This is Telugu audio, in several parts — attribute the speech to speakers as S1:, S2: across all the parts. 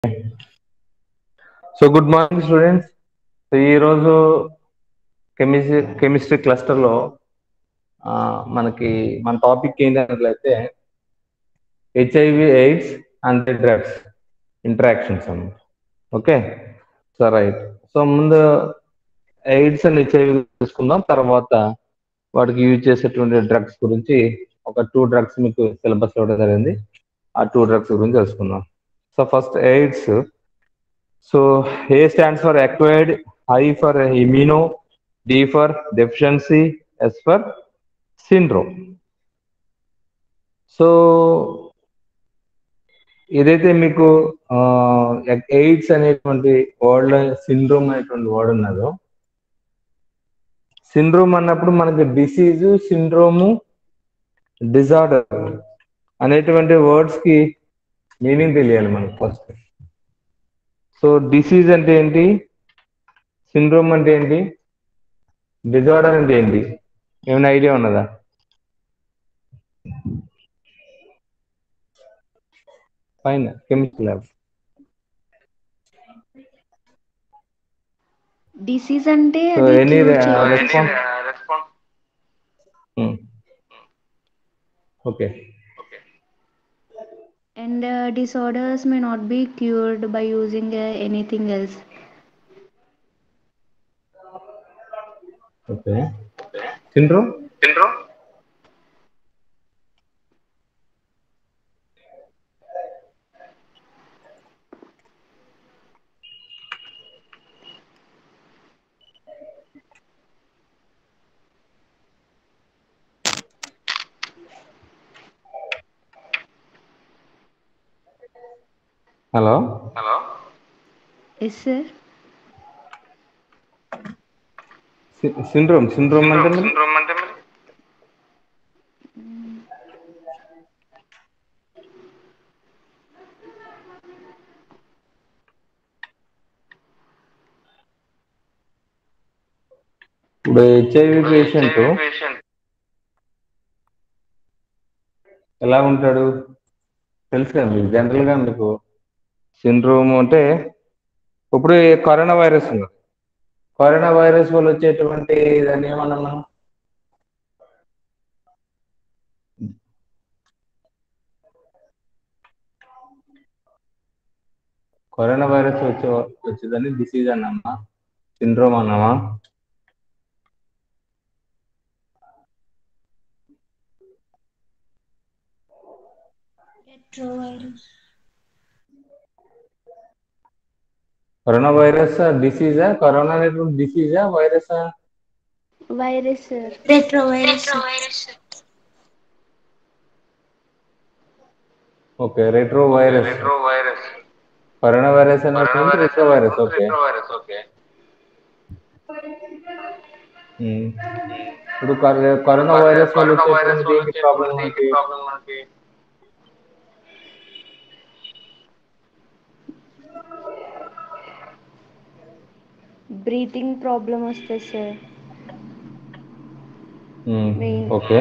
S1: So good morning students so ఈరోజు కెమిస్ట్రీ కెమిస్ట్రీ క్లస్టర్లో మనకి మన టాపిక్ ఏంటన్నట్లయితే HIV AIDS and drugs interactions అన్నమాట ఓకే సో రైట్ సో ముందు ఎయిడ్స్ అండ్ హెచ్ఐవి చూసుకుందాం తర్వాత వాటికి యూజ్ చేసేటువంటి డ్రగ్స్ గురించి ఒక టూ డ్రగ్స్ మీకు సిలబస్ ఇవ్వడం జరిగింది ఆ టూ డ్రగ్స్ గురించి తెలుసుకుందాం so first AIDS so A stands for acquired I for immuno D for deficiency S for syndrome so ఏదైతే మీకు ఎయిడ్స్ అనేటువంటి వర్డ్ సిండ్రోమ్ అనేటువంటి వర్డ్ ఉన్నదో సిండ్రోమ్ అన్నప్పుడు మనకి డిసీజు సిండ్రోము డిజార్డర్ అనేటువంటి వర్డ్స్ కి మీనింగ్ తెలియాలి మనకు ఫస్ట్ సో డిసీజ్ అంటే ఏంటి సిండ్రోమ్ అంటే ఏంటి డిజార్డర్ అంటే ఏంటి ఏమైనా ఐడియా ఉన్నదా ఫైన్ కెమిస్ట్రీ ల్యాబ్
S2: డిసీజ్ అంటే
S1: సో
S2: అది
S1: ఎనీ
S2: cure చేయొచ్చు.
S1: Response okay
S2: and uh, disorders may not be cured by using uh, anything else
S1: okay syndrome hello
S2: yes sir
S1: syndrome syndrome అంటే మరి ఇప్పుడు హెచ్ఐవి పేషెంట్ ఎలా ఉంటాడు తెలుసు కదా మీకు జనరల్ గా మీకు సిండ్రోమ్ అంటే ఇప్పుడు ఈ కరోనా వైరస్ ఉంది కరోనా వైరస్ వల్ల వచ్చేటువంటి దాన్ని ఏమన్నా మనం కరోనా వైరస్ వచ్చే వచ్చేదాన్ని డిసీజ్ అన్నామా సిండ్రోమ్ అన్నామా కరోనా వైరస్ డిసీజా కరోనా అనేటువంటి డిసీజా వైరసా
S2: virus sir
S1: okay retro virus corona virus అనేటువంటి రెట్రో వైరస్ ఓకే ఉమ్. ఇప్పుడు కర- కరోనా వైరస్ వల్ల వచ్చేటువంటి ఏంటి ప్రాబ్లం మనకి
S2: breathing problem వస్తుంది sir
S1: um,
S2: Main.
S1: Okay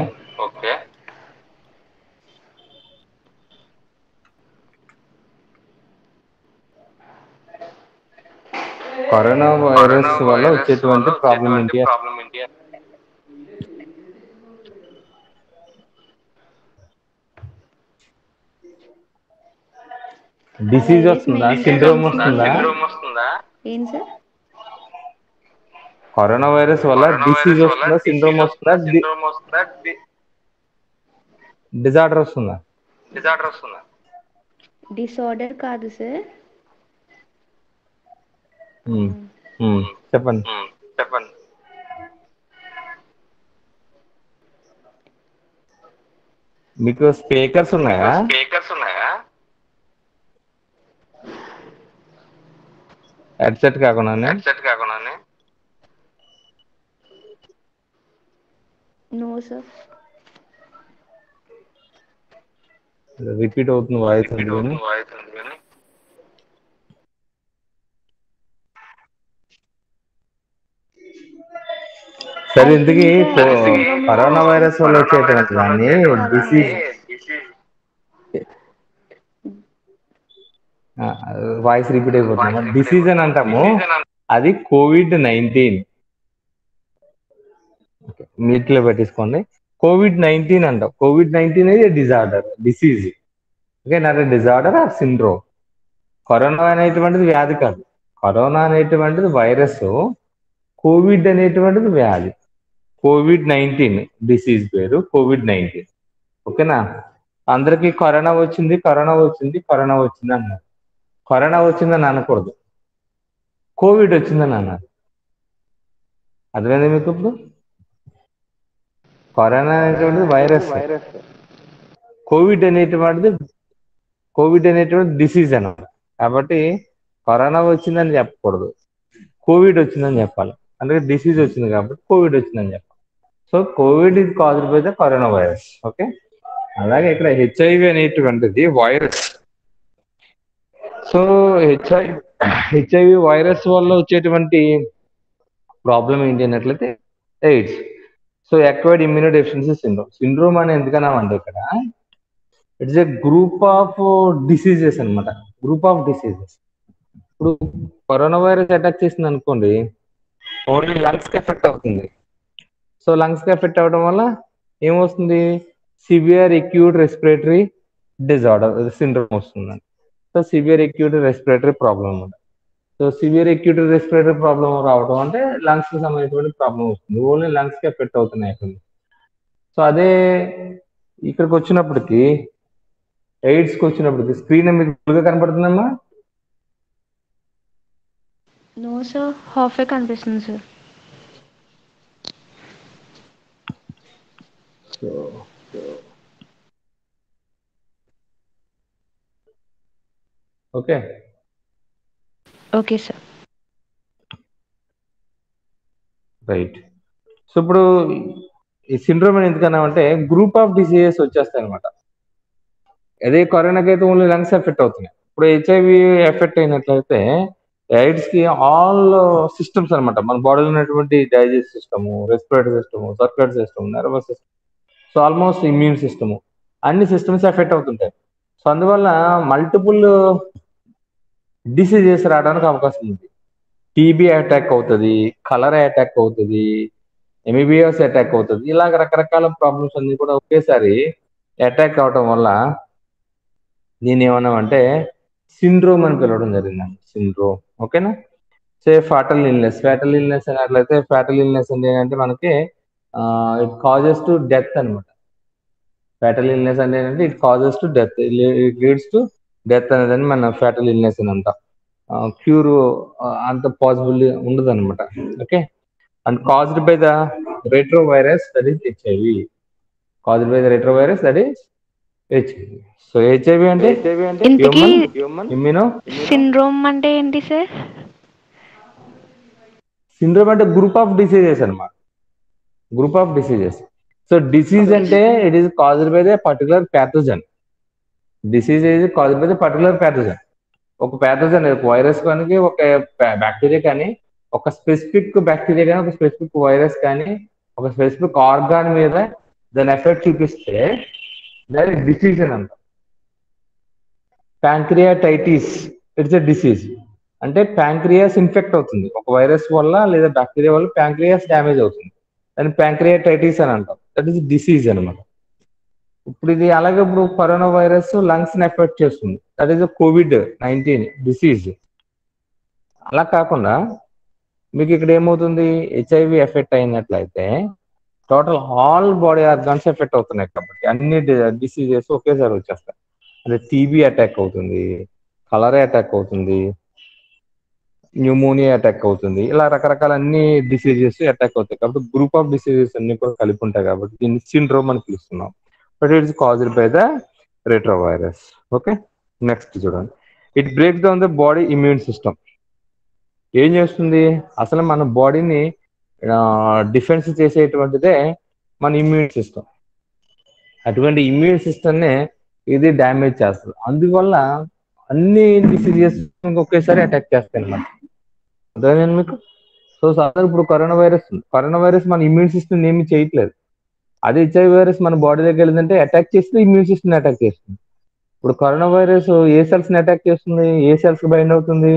S1: corona virus వల్ల వచ్చేటువంటి ప్రాబ్లం ఏంటి డిసీజ్ వస్తుందా సిండ్రోమ్ వస్తుందా
S2: ఏం సార్
S1: కరోనా వైరస్ వల్ల డిసీజ్ వస్తుందా సిండ్రోమ్ వస్తుందా డిజార్డర్ వస్తుందా
S2: డిసార్డర్ కాదు సార్
S1: ఉమ్, ఉమ్, చెప్పండి మీకు స్పీకర్స్ ఉన్నాయా హెడ్సెట్ కాకుండా
S2: నో సార్
S1: రిపీట్ అవుతుంది వాయిస్ అందుకని సరే ఇంతకీ కరోనా వైరస్ వల్ల వచ్చేటువంటి దాన్ని డిసీజ్ వాయిస్ రిపీట్ అయిపోతుంది డిసీజ్ అని అంటాము అది కోవిడ్ నైన్టీన్ మీట్లో పెట్టేసుకోండి కోవిడ్ నైన్టీన్ అంటాం కోవిడ్ నైన్టీన్ అనేది disorder disease okay not disorder or syndrome corona అనేటువంటిది వ్యాధి కాదు కరోనా అనేటువంటిది వైరస్ కోవిడ్ అనేటువంటిది వ్యాధి కోవిడ్ నైన్టీన్ డిసీజ్ పేరు కోవిడ్ నైన్టీన్ ఓకేనా అందరికీ కరోనా వచ్చింది కరోనా వచ్చింది కరోనా వచ్చింది అన్నారు కరోనా వచ్చిందని అనకూడదు కోవిడ్ వచ్చిందని అన్నారు అర్థమైంది మీకు ఇప్పుడు కరోనా అనేటువంటిది వైరస్ కోవిడ్ అనేటువంటిది కోవిడ్ అనేటువంటి డిసీజ్ అన్నమాట కాబట్టి కరోనా వచ్చిందని చెప్పకూడదు కోవిడ్ వచ్చిందని చెప్పాలి అందుకే డిసీజ్ వచ్చింది కాబట్టి కోవిడ్ వచ్చిందని చెప్పాలి సో కోవిడ్ ఇది caused by the corona virus okay అలాగే ఇక్కడ హెచ్ఐవి అనేటువంటిది virus so HI HIV virus వల్ల వచ్చేటువంటి ప్రాబ్లం ఏంటి అన్నట్లయితే AIDS so acquired immuno deficiency syndrome syndrome అని ఎందుకన్నామంటే ఇక్కడ it's a group of diseases అనమాట గ్రూప్ ఆఫ్ డిసీజెస్ ఇప్పుడు కరోనా వైరస్ అటాక్ చేసింది అనుకోండి ఓన్లీ లంగ్స్ కి ఎఫెక్ట్ అవుతుంది సో లంగ్స్ కి ఎఫెక్ట్ అవడం వల్ల ఏమొస్తుంది severe acute respiratory disorder syndrome వస్తుందండి so severe acute respiratory problem ఉంది so severe acute respiratory problem రావడం అంటే లంగ్స్ కి సంబంధించిన ప్రాబ్లం వస్తుంది ఓన్లీ లంగ్స్ కి ఎఫెక్ట్ అవుతున్నాయి అక్కడ సో అదే ఇక్కడికి వచ్చినప్పటికి ఎయిడ్స్ కి వచ్చినప్పటికి స్క్రీన్ మీకు కనపడుతుందమ్మా
S2: నో సార్ హాఫే కనిపిస్తుంది sir
S1: so okay
S2: okay sir
S1: right so ఇప్పుడు ఈ సిండ్రోమ్ అని ఎందుకన్నామంటే గ్రూప్ ఆఫ్ డిసీజెస్ వచ్చేస్తాయి అనమాట అదే కరోనాకి అయితే ఓన్లీ లంగ్స్ ఎఫెక్ట్ అవుతున్నాయి ఇప్పుడు హెచ్ఐవి ఎఫెక్ట్ అయినట్లయితే ఎయిడ్స్ కి ఆల్ సిస్టమ్స్ అనమాట మన బాడీలో ఉన్నటువంటి digest system respiratory system circulatory system nervous system so almost immune system అన్ని సిస్టమ్స్ ఎఫెక్ట్ అవుతుంటాయి సో అందువల్ల మల్టిపుల్ డిసీజెస్ రావడానికి అవకాశం ఉంది టీబీ అటాక్ అవుతుంది కలరా అటాక్ అవుతుంది ఎంబీబీఎస్ అటాక్ అవుతుంది ఇలాగ రకరకాల ప్రాబ్లమ్స్ అన్ని కూడా ఒకేసారి అటాక్ అవటం వల్ల దీన్ని ఏమన్నామంటే సిండ్రోమ్ అని పిలవడం జరిగిందండి సిండ్రోమ్ ఓకేనా say fatal illness fatal illness అన్నట్లయితే ఫ్యాటల్ ఇల్నెస్ అంటే ఏంటంటే మనకి ఇట్ కాజెస్ టు డెత్ అనమాట ఫ్యాటల్ ఇల్నెస్ అంటే ఏంటంటే it causes to death it leads to death అనేదని మన ఫ్యాటల్ ఇల్నెస్ అని అంటాం క్యూర్ అంత పాసిబుల్ ఉండదు అనమాట okay and caused by the retro virus that is HIV caused by the retro virus that is HIV so HIV అంటే
S2: ఇంతకీ
S1: ఇమ్యూనో
S2: సిండ్రోమ్ అంటే ఏంటి సార్
S1: సిండ్రోమ్ అంటే గ్రూప్ ఆఫ్ డిసీజెస్ అనమాట group of diseases so disease అంటే it is caused by the particular pathogen disease is caused by the particular pathogen ఒక ప్యాథోజన్ ఒక వైరస్ కానీ ఒక బ్యాక్టీరియా కానీ ఒక స్పెసిఫిక్ బ్యాక్టీరియా కానీ ఒక స్పెసిఫిక్ వైరస్ కానీ ఒక స్పెసిఫిక్ ఆర్గాన్ మీద దాని ఎఫెక్ట్ చూపిస్తే దాని డిసీజ్ అని అంటాం ప్యాంక్రియాటైటిస్ ఇట్స్ ఎ డిసీజ్ అంటే ప్యాంక్రియాస్ ఇన్ఫెక్ట్ అవుతుంది ఒక వైరస్ వల్ల లేదా బ్యాక్టీరియా వల్ల ప్యాంక్రియాస్ డ్యామేజ్ అవుతుంది దాన్ని ప్యాంక్రియాటైటిస్ అని అంటాం దట్ ఈస్ డిసీజ్ అనమాట ఇప్పుడు ఇది అలాగే ఇప్పుడు కరోనా వైరస్ లంగ్స్ ని ఎఫెక్ట్ చేస్తుంది that is COVID nineteen disease అలా కాకుండా మీకు ఇక్కడ ఏమవుతుంది హెచ్ఐవి ఎఫెక్ట్ అయినట్లయితే total all body organs effect అవుతున్నాయి కాబట్టి అన్ని డిసీజెస్ ఒకేసారి వచ్చేస్తాయి అంటే టీబీ అటాక్ అవుతుంది కలరా అటాక్ అవుతుంది న్యూమోనియా అటాక్ అవుతుంది ఇలా రకరకాల అన్ని డిసీజెస్ అటాక్ అవుతాయి కాబట్టి గ్రూప్ ఆఫ్ డిసీజెస్ అన్ని కూడా కలిపి ఉంటాయి కాబట్టి దీన్ని సిండ్రోమ్ అని పిలుస్తున్నాం but it's caused by the retro virus okay next చూడండి it breaks down the body immune system ఏం చేస్తుంది అసలు మన బాడీని డిఫెన్స్ చేసేటువంటిదే మన ఇమ్యూన్ సిస్టమ్ అటువంటి ఇమ్యూన్ సిస్టమ్నే ఇది డ్యామేజ్ చేస్తుంది అందువల్ల అన్ని డిసీజెస్ ఒకేసారి అటాక్ చేస్తాయి అన్నమాట అర్థమైంది మీకు సో సార్ ఇప్పుడు కరోనా వైరస్ కరోనా వైరస్ మన ఇమ్యూన్ సిస్టమ్ ఏమి చేయట్లేదు అదే హెచ్ఐవి వైరస్ మన బాడీ దగ్గర వెళ్ళిందంటే అటాక్ చేస్తే ఇమ్యూన్ సిస్టమ్ అటాక్ చేస్తుంది ఇప్పుడు కరోనా వైరస్ ఏ సెల్స్ ని అటాక్ చేస్తుంది ఏ సెల్స్ కి బైండ్ అవుతుంది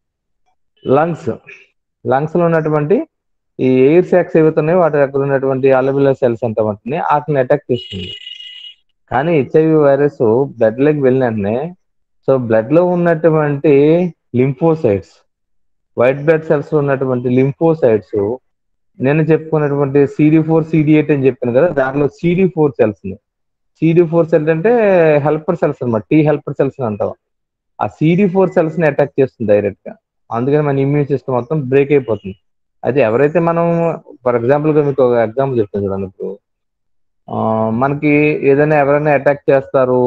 S1: లంగ్స్ లంగ్స్ లో ఉన్నటువంటి ఈ ఎయిర్ సాక్స్ ఏవైతున్నాయో వాటి దగ్గర ఉన్నటువంటి అలబులర్ సెల్స్ అంట వాటిని వాటిని అటాక్ చేస్తుంది కానీ హెచ్ఐవి వైరస్ బ్లడ్ లోకి వెళ్ళిన వెంటనే సో బ్లడ్ లో ఉన్నటువంటి లింఫోసైట్స్ వైట్ బ్లడ్ సెల్స్ లో ఉన్నటువంటి లింఫోసైట్స్ నేను చెప్పుకున్నటువంటి సిడి ఫోర్ సిడి ఎయిట్ అని చెప్పాను కదా దాంట్లో CD four cells CD four cells అంటే హెల్పర్ సెల్స్ అనమాట టీ హెల్పర్ సెల్స్ అంటాం ఆ సిడి ఫోర్ సెల్స్ ని అటాక్ చేస్తుంది డైరెక్ట్ గా అందుకని మన ఇమ్యూన్ సిస్టమ్ మొత్తం బ్రేక్ అయిపోతుంది అయితే ఎవరైతే మనం ఫర్ ఎగ్జాంపుల్ గా మీకు ఒక ఎగ్జాంపుల్ చెప్తాను చూడండి ఇప్పుడు ఆ, మనకి ఏదైనా ఎవరైనా అటాక్ చేస్తారు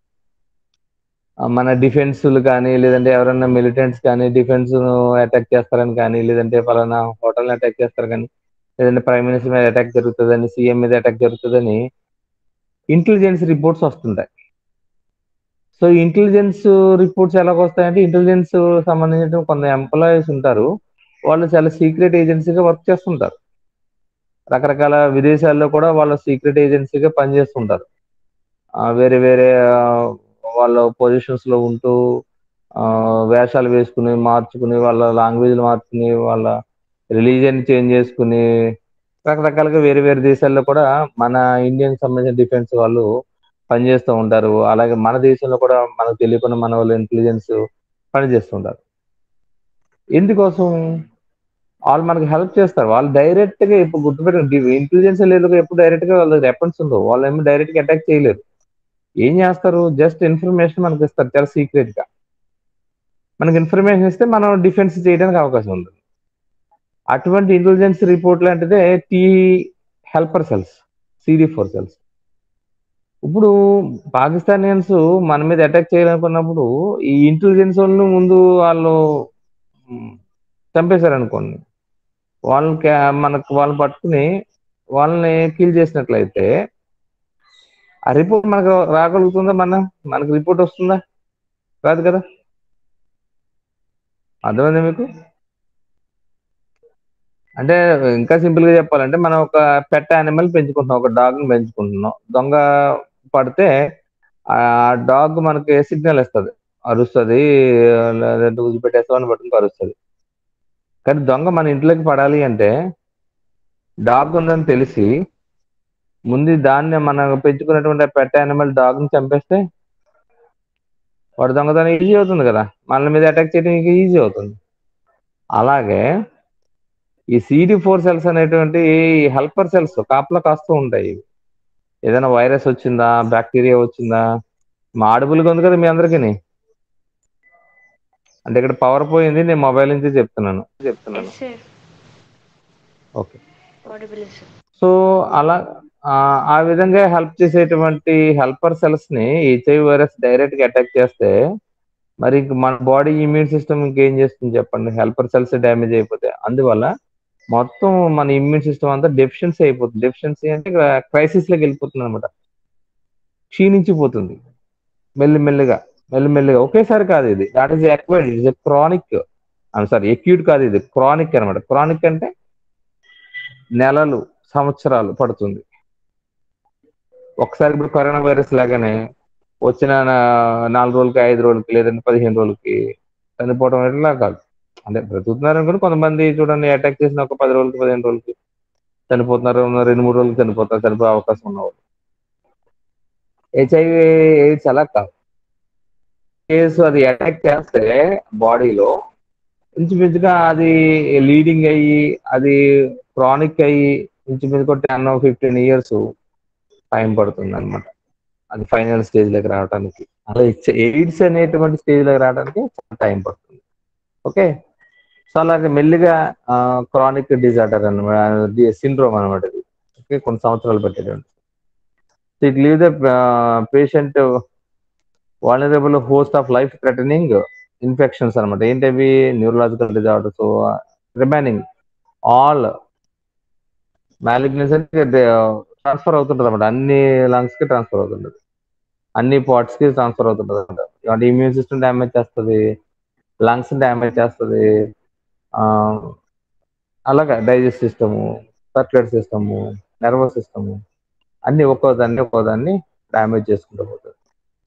S1: ఆ, మన డిఫెన్స్లు కానీ లేదంటే ఎవరైనా మిలిటెంట్స్ కానీ డిఫెన్స్ అటాక్ చేస్తారని కానీ లేదంటే పలానా హోటల్ని అటాక్ చేస్తారు కానీ లేదంటే ప్రైమ్ మినిస్టర్ మీద అటాక్ జరుగుతుందని సీఎం మీద అటాక్ జరుగుతుందని ఇంటెలిజెన్స్ రిపోర్ట్స్ వస్తుంటాయి సో ఇంటెలిజెన్స్ రిపోర్ట్స్ ఎలాగ వస్తాయంటే ఇంటెలిజెన్స్ సంబంధించిన కొంత ఎంప్లాయీస్ ఉంటారు వాళ్ళు చాలా సీక్రెట్ ఏజెన్సీగా వర్క్ చేస్తుంటారు రకరకాల విదేశాల్లో కూడా వాళ్ళ సీక్రెట్ ఏజెన్సీగా పనిచేస్తుంటారు ఆ, వేరే వేరే ఆ, వాళ్ళ పొజిషన్స్ లో ఉంటూ ఆ, వేషాలు వేసుకుని మార్చుకుని వాళ్ళ లాంగ్వేజ్లు మార్చుకుని వాళ్ళ రిలీజియన్ చేంజ్ చేసుకుని రకరకాలుగా వేరే వేరే దేశాల్లో కూడా మన ఇండియన్ సంబంధించిన డిఫెన్స్ వాళ్ళు పనిచేస్తూ ఉంటారు అలాగే మన దేశంలో కూడా మనకు తెలియకుండా మన వాళ్ళు ఇంటెలిజెన్స్ పనిచేస్తుంటారు ఎందుకోసం వాళ్ళు మనకి హెల్ప్ చేస్తారు వాళ్ళు డైరెక్ట్ గా ఇప్పుడు గుర్తుపెట్టండి ఇంటెలిజెన్స్ లేదు ఎప్పుడు డైరెక్ట్ గా వాళ్ళ వెపన్స్ ఉండవు వాళ్ళు ఏమో డైరెక్ట్ గా అటాక్ చేయలేరు ఏం చేస్తారు జస్ట్ ఇన్ఫర్మేషన్ మనకి ఇస్తారు చాలా సీక్రెట్ గా మనకి ఇన్ఫర్మేషన్ ఇస్తే మనం డిఫెన్స్ చేయడానికి అవకాశం ఉంది అటువంటి ఇంటెలిజెన్స్ రిపోర్ట్ లాంటిదే T helper cells CD four cells ఇప్పుడు పాకిస్తానియన్స్ మన మీద అటాక్ చేయాలనుకున్నప్పుడు ఈ ఇంటెలిజెన్స్ వాళ్ళు ముందు వాళ్ళు మ్, చంపేశారనుకోండి వాళ్ళకి మనకు వాళ్ళని పట్టుకుని వాళ్ళని కిల్ చేసినట్లయితే ఆ రిపోర్ట్ మనకు రాగలుగుతుందా మన మనకు రిపోర్ట్ వస్తుందా రాదు కదా అర్థమైందా మీకు అంటే ఇంకా సింపుల్ గా చెప్పాలంటే మనం ఒక పెట్ యానిమల్ పెంచుకుంటున్నాం ఒక డాగ్ ని పెంచుకుంటున్నాం దొంగ పడితే ఆ డాగ్ మనకి సిగ్నల్ ఇస్తుంది అరుస్తుంది లేదంటే వదిలిపెట్టేస్తామని పట్టుకుని అరుస్తుంది కానీ దొంగ మన ఇంట్లోకి పడాలి అంటే డాగ్ ఉందని తెలిసి ముందు దాన్ని మనం పెంచుకున్నటువంటి పెట్ యానిమల్ డాగ్ ని చంపేస్తే వాడు దొంగతనం ఈజీ అవుతుంది కదా మన మీద అటాక్ చేయడం ఈజీ అవుతుంది అలాగే ఈ సిడి ఫోర్ సెల్స్ అనేటువంటి హెల్పర్ సెల్స్ కాపలా కాస్తూ ఉంటాయి ఏదైనా వైరస్ వచ్చిందా బ్యాక్టీరియా వచ్చిందా మా ఆడబుల్గా ఉంది కదా మీ అందరికీ అంటే ఇక్కడ పవర్ పోయింది నేను మొబైల్ నుంచి చెప్తున్నాను చెప్తున్నాను
S2: yes sir
S1: okay
S2: audible sir
S1: so అలా ఆ, ఆ విధంగా హెల్ప్ చేసేటువంటి హెల్పర్ సెల్స్ ని హెచ్ఐవి వైరస్ డైరెక్ట్ గా అటాక్ చేస్తే మరి ఇంక మన బాడీ ఇమ్యూన్ సిస్టమ్ ఇంకేం చేస్తుంది చెప్పండి హెల్పర్ సెల్స్ డ్యామేజ్ అయిపోతాయి అందువల్ల మొత్తం మన ఇమ్యూన్ సిస్టమ్ అంతా డెఫిషియన్సీ అయిపోతుంది డెఫిషియన్సీ అంటే క్రైసిస్ లోకి వెళ్ళిపోతుంది అనమాట క్షీణించిపోతుంది మెల్లిమెల్లిగా మెల్లిమెల్లిగా ఒకేసారి కాదు ఇది that is acquired it's chronic sorry acute కాదు ఇది క్రానిక్ అనమాట క్రానిక్ అంటే నెలలు సంవత్సరాలు పడుతుంది ఒకసారి ఇప్పుడు కరోనా వైరస్ లాగానే వచ్చిన నా- నాలుగు రోజులకి ఐదు రోజులకి లేదంటే పదిహేను రోజులకి చనిపోవడం ఎట్లా కాదు అంటే బ్రతుకుతున్నారు అనుకుని కొంతమంది చూడండి అటాక్ చేసిన ఒక పది రోజులకి పదిహేను రోజులకి చనిపోతున్నారు రెండు మూడు రోజులకి చనిపోతారు చనిపోయే అవకాశం ఉన్నవాళ్ళు హెచ్ఐవి ఎయిడ్స్ అలా కాదు కేసు అది అటాక్ చేస్తే బాడీలో ఇంచుమించుగా అది లీడింగ్ అయ్యి అది క్రానిక్ అయ్యి ఇంచుమించుగా టెన్ ఫిఫ్టీన్ ఇయర్స్ టైం పడుతుంది అనమాట అది ఫైనల్ స్టేజ్ లోకి రావడానికి అలా ఎయిడ్స్ అనేటువంటి స్టేజ్ లోకి రావడానికి టైం పడుతుంది ఓకే సో అలాగే మెల్లిగా క్రానిక్ డిజార్డర్ అనమాట సిండ్రోమ్ అనమాట ఇది ఓకే కొన్ని సంవత్సరాలు పట్టేటువంటి it leave the patient vulnerable host of life threatening infections అనమాట ఏంటవి neurological disorders remaining all malignance అంటే ట్రాన్స్ఫర్ అవుతుంటది అనమాట అన్ని లంగ్స్ కి ట్రాన్స్ఫర్ అవుతుంటది అన్ని పార్ట్స్ కి ట్రాన్స్ఫర్ అవుతుంటది అనమాట అంటే ఇమ్యూన్ సిస్టమ్ డ్యామేజ్ చేస్తుంది లంగ్స్ డ్యామేజ్ చేస్తుంది ఆ, అలాగా digest system circulate system nervous system అన్ని ఒక్కో దాన్ని ఒక్కో దాన్ని డ్యామేజ్ చేసుకుంటూ పోతుంది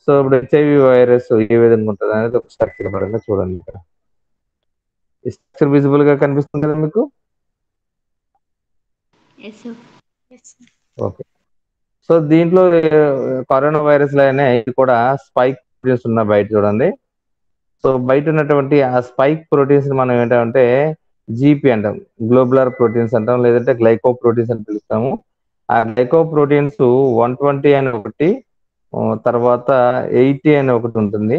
S1: సో ఇప్పుడు హెచ్ఐవి వైరస్ ఏ విధంగా ఉంటుంది అనేది ఒక స్ట్రక్చర్ పరంగా చూడండి ఇక్కడ ఈ స్ట్రక్చర్ విజిబుల్ గా కనిపిస్తుంది కదా మీకు
S2: Yes, sir.
S1: ఓకే సో దీంట్లో కరోనా వైరస్ లోనే ఇది కూడా స్పైక్ ప్రోటీన్స్ ఉన్న బయట చూడండి సో బయట ఉన్నటువంటి ఆ స్పైక్ ప్రోటీన్స్ మనం ఏంటంటే జీపీ అంటాం గ్లోబులర్ ప్రోటీన్స్ అంటాం లేదంటే గ్లైకో ప్రోటీన్స్ అని పిలుస్తాము ఆ గ్లైకో ప్రోటీన్స్ వన్ ట్వంటీ అని ఒకటి ఆ, తర్వాత ఎయిటీ అని ఒకటి ఉంటుంది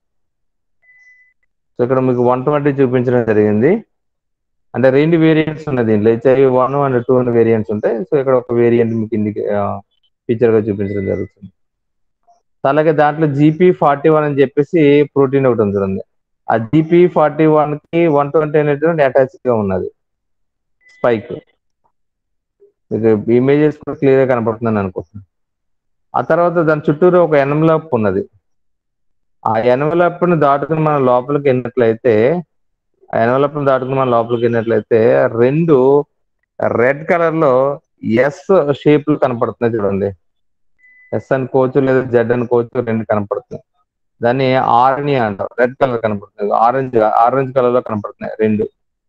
S1: సో ఇక్కడ మీకు వన్ ట్వంటీ చూపించడం జరిగింది అంటే రెండు వేరియంట్స్ ఉన్నాయి దీంట్లో హెచ్ఐవి వన్ అండ్ టూ అనే వేరియంట్స్ ఉంటాయి సో ఇక్కడ ఒక వేరియంట్ మీకు ఇండికి ఫీచర్ గా చూపించడం జరుగుతుంది సో అలాగే దాంట్లో జీపీ ఫార్టీ వన్ అని చెప్పేసి ప్రోటీన్ ఒకటి ఉంది చూడండి ఆ జీపీ ఫార్టీ వన్ కి వన్ ట్వంటీ అనేటువంటి అటాచ్ గా ఉన్నది స్పైక్ మీకు ఇమేజెస్ కూడా క్లియర్ గా కనపడుతుందని అనుకుంటున్నాను ఆ తర్వాత దాని చుట్టూరు ఒక ఎన్వలప్ ఉన్నది ఆ ఎన్వలప్ ని దాటుకుని మనం లోపలికి వెళ్ళినట్లయితే ఆ ఎన్వలప్ ని దాటుకుని మనం లోపలికి వెళ్ళినట్లయితే రెండు రెడ్ కలర్ లో ఎస్ షేప్లు కనపడుతున్నాయి చూడండి ఎస్ అనుకోవచ్చు లేదా జెడ్ అనుకోవచ్చు రెండు కనపడుతున్నాయి దాన్ని ఆర్ని అంటాం రెడ్ కలర్ కనపడుతుంది ఆరెంజ్ ఆరెంజ్ కలర్ లో కనపడుతున్నాయి రెండు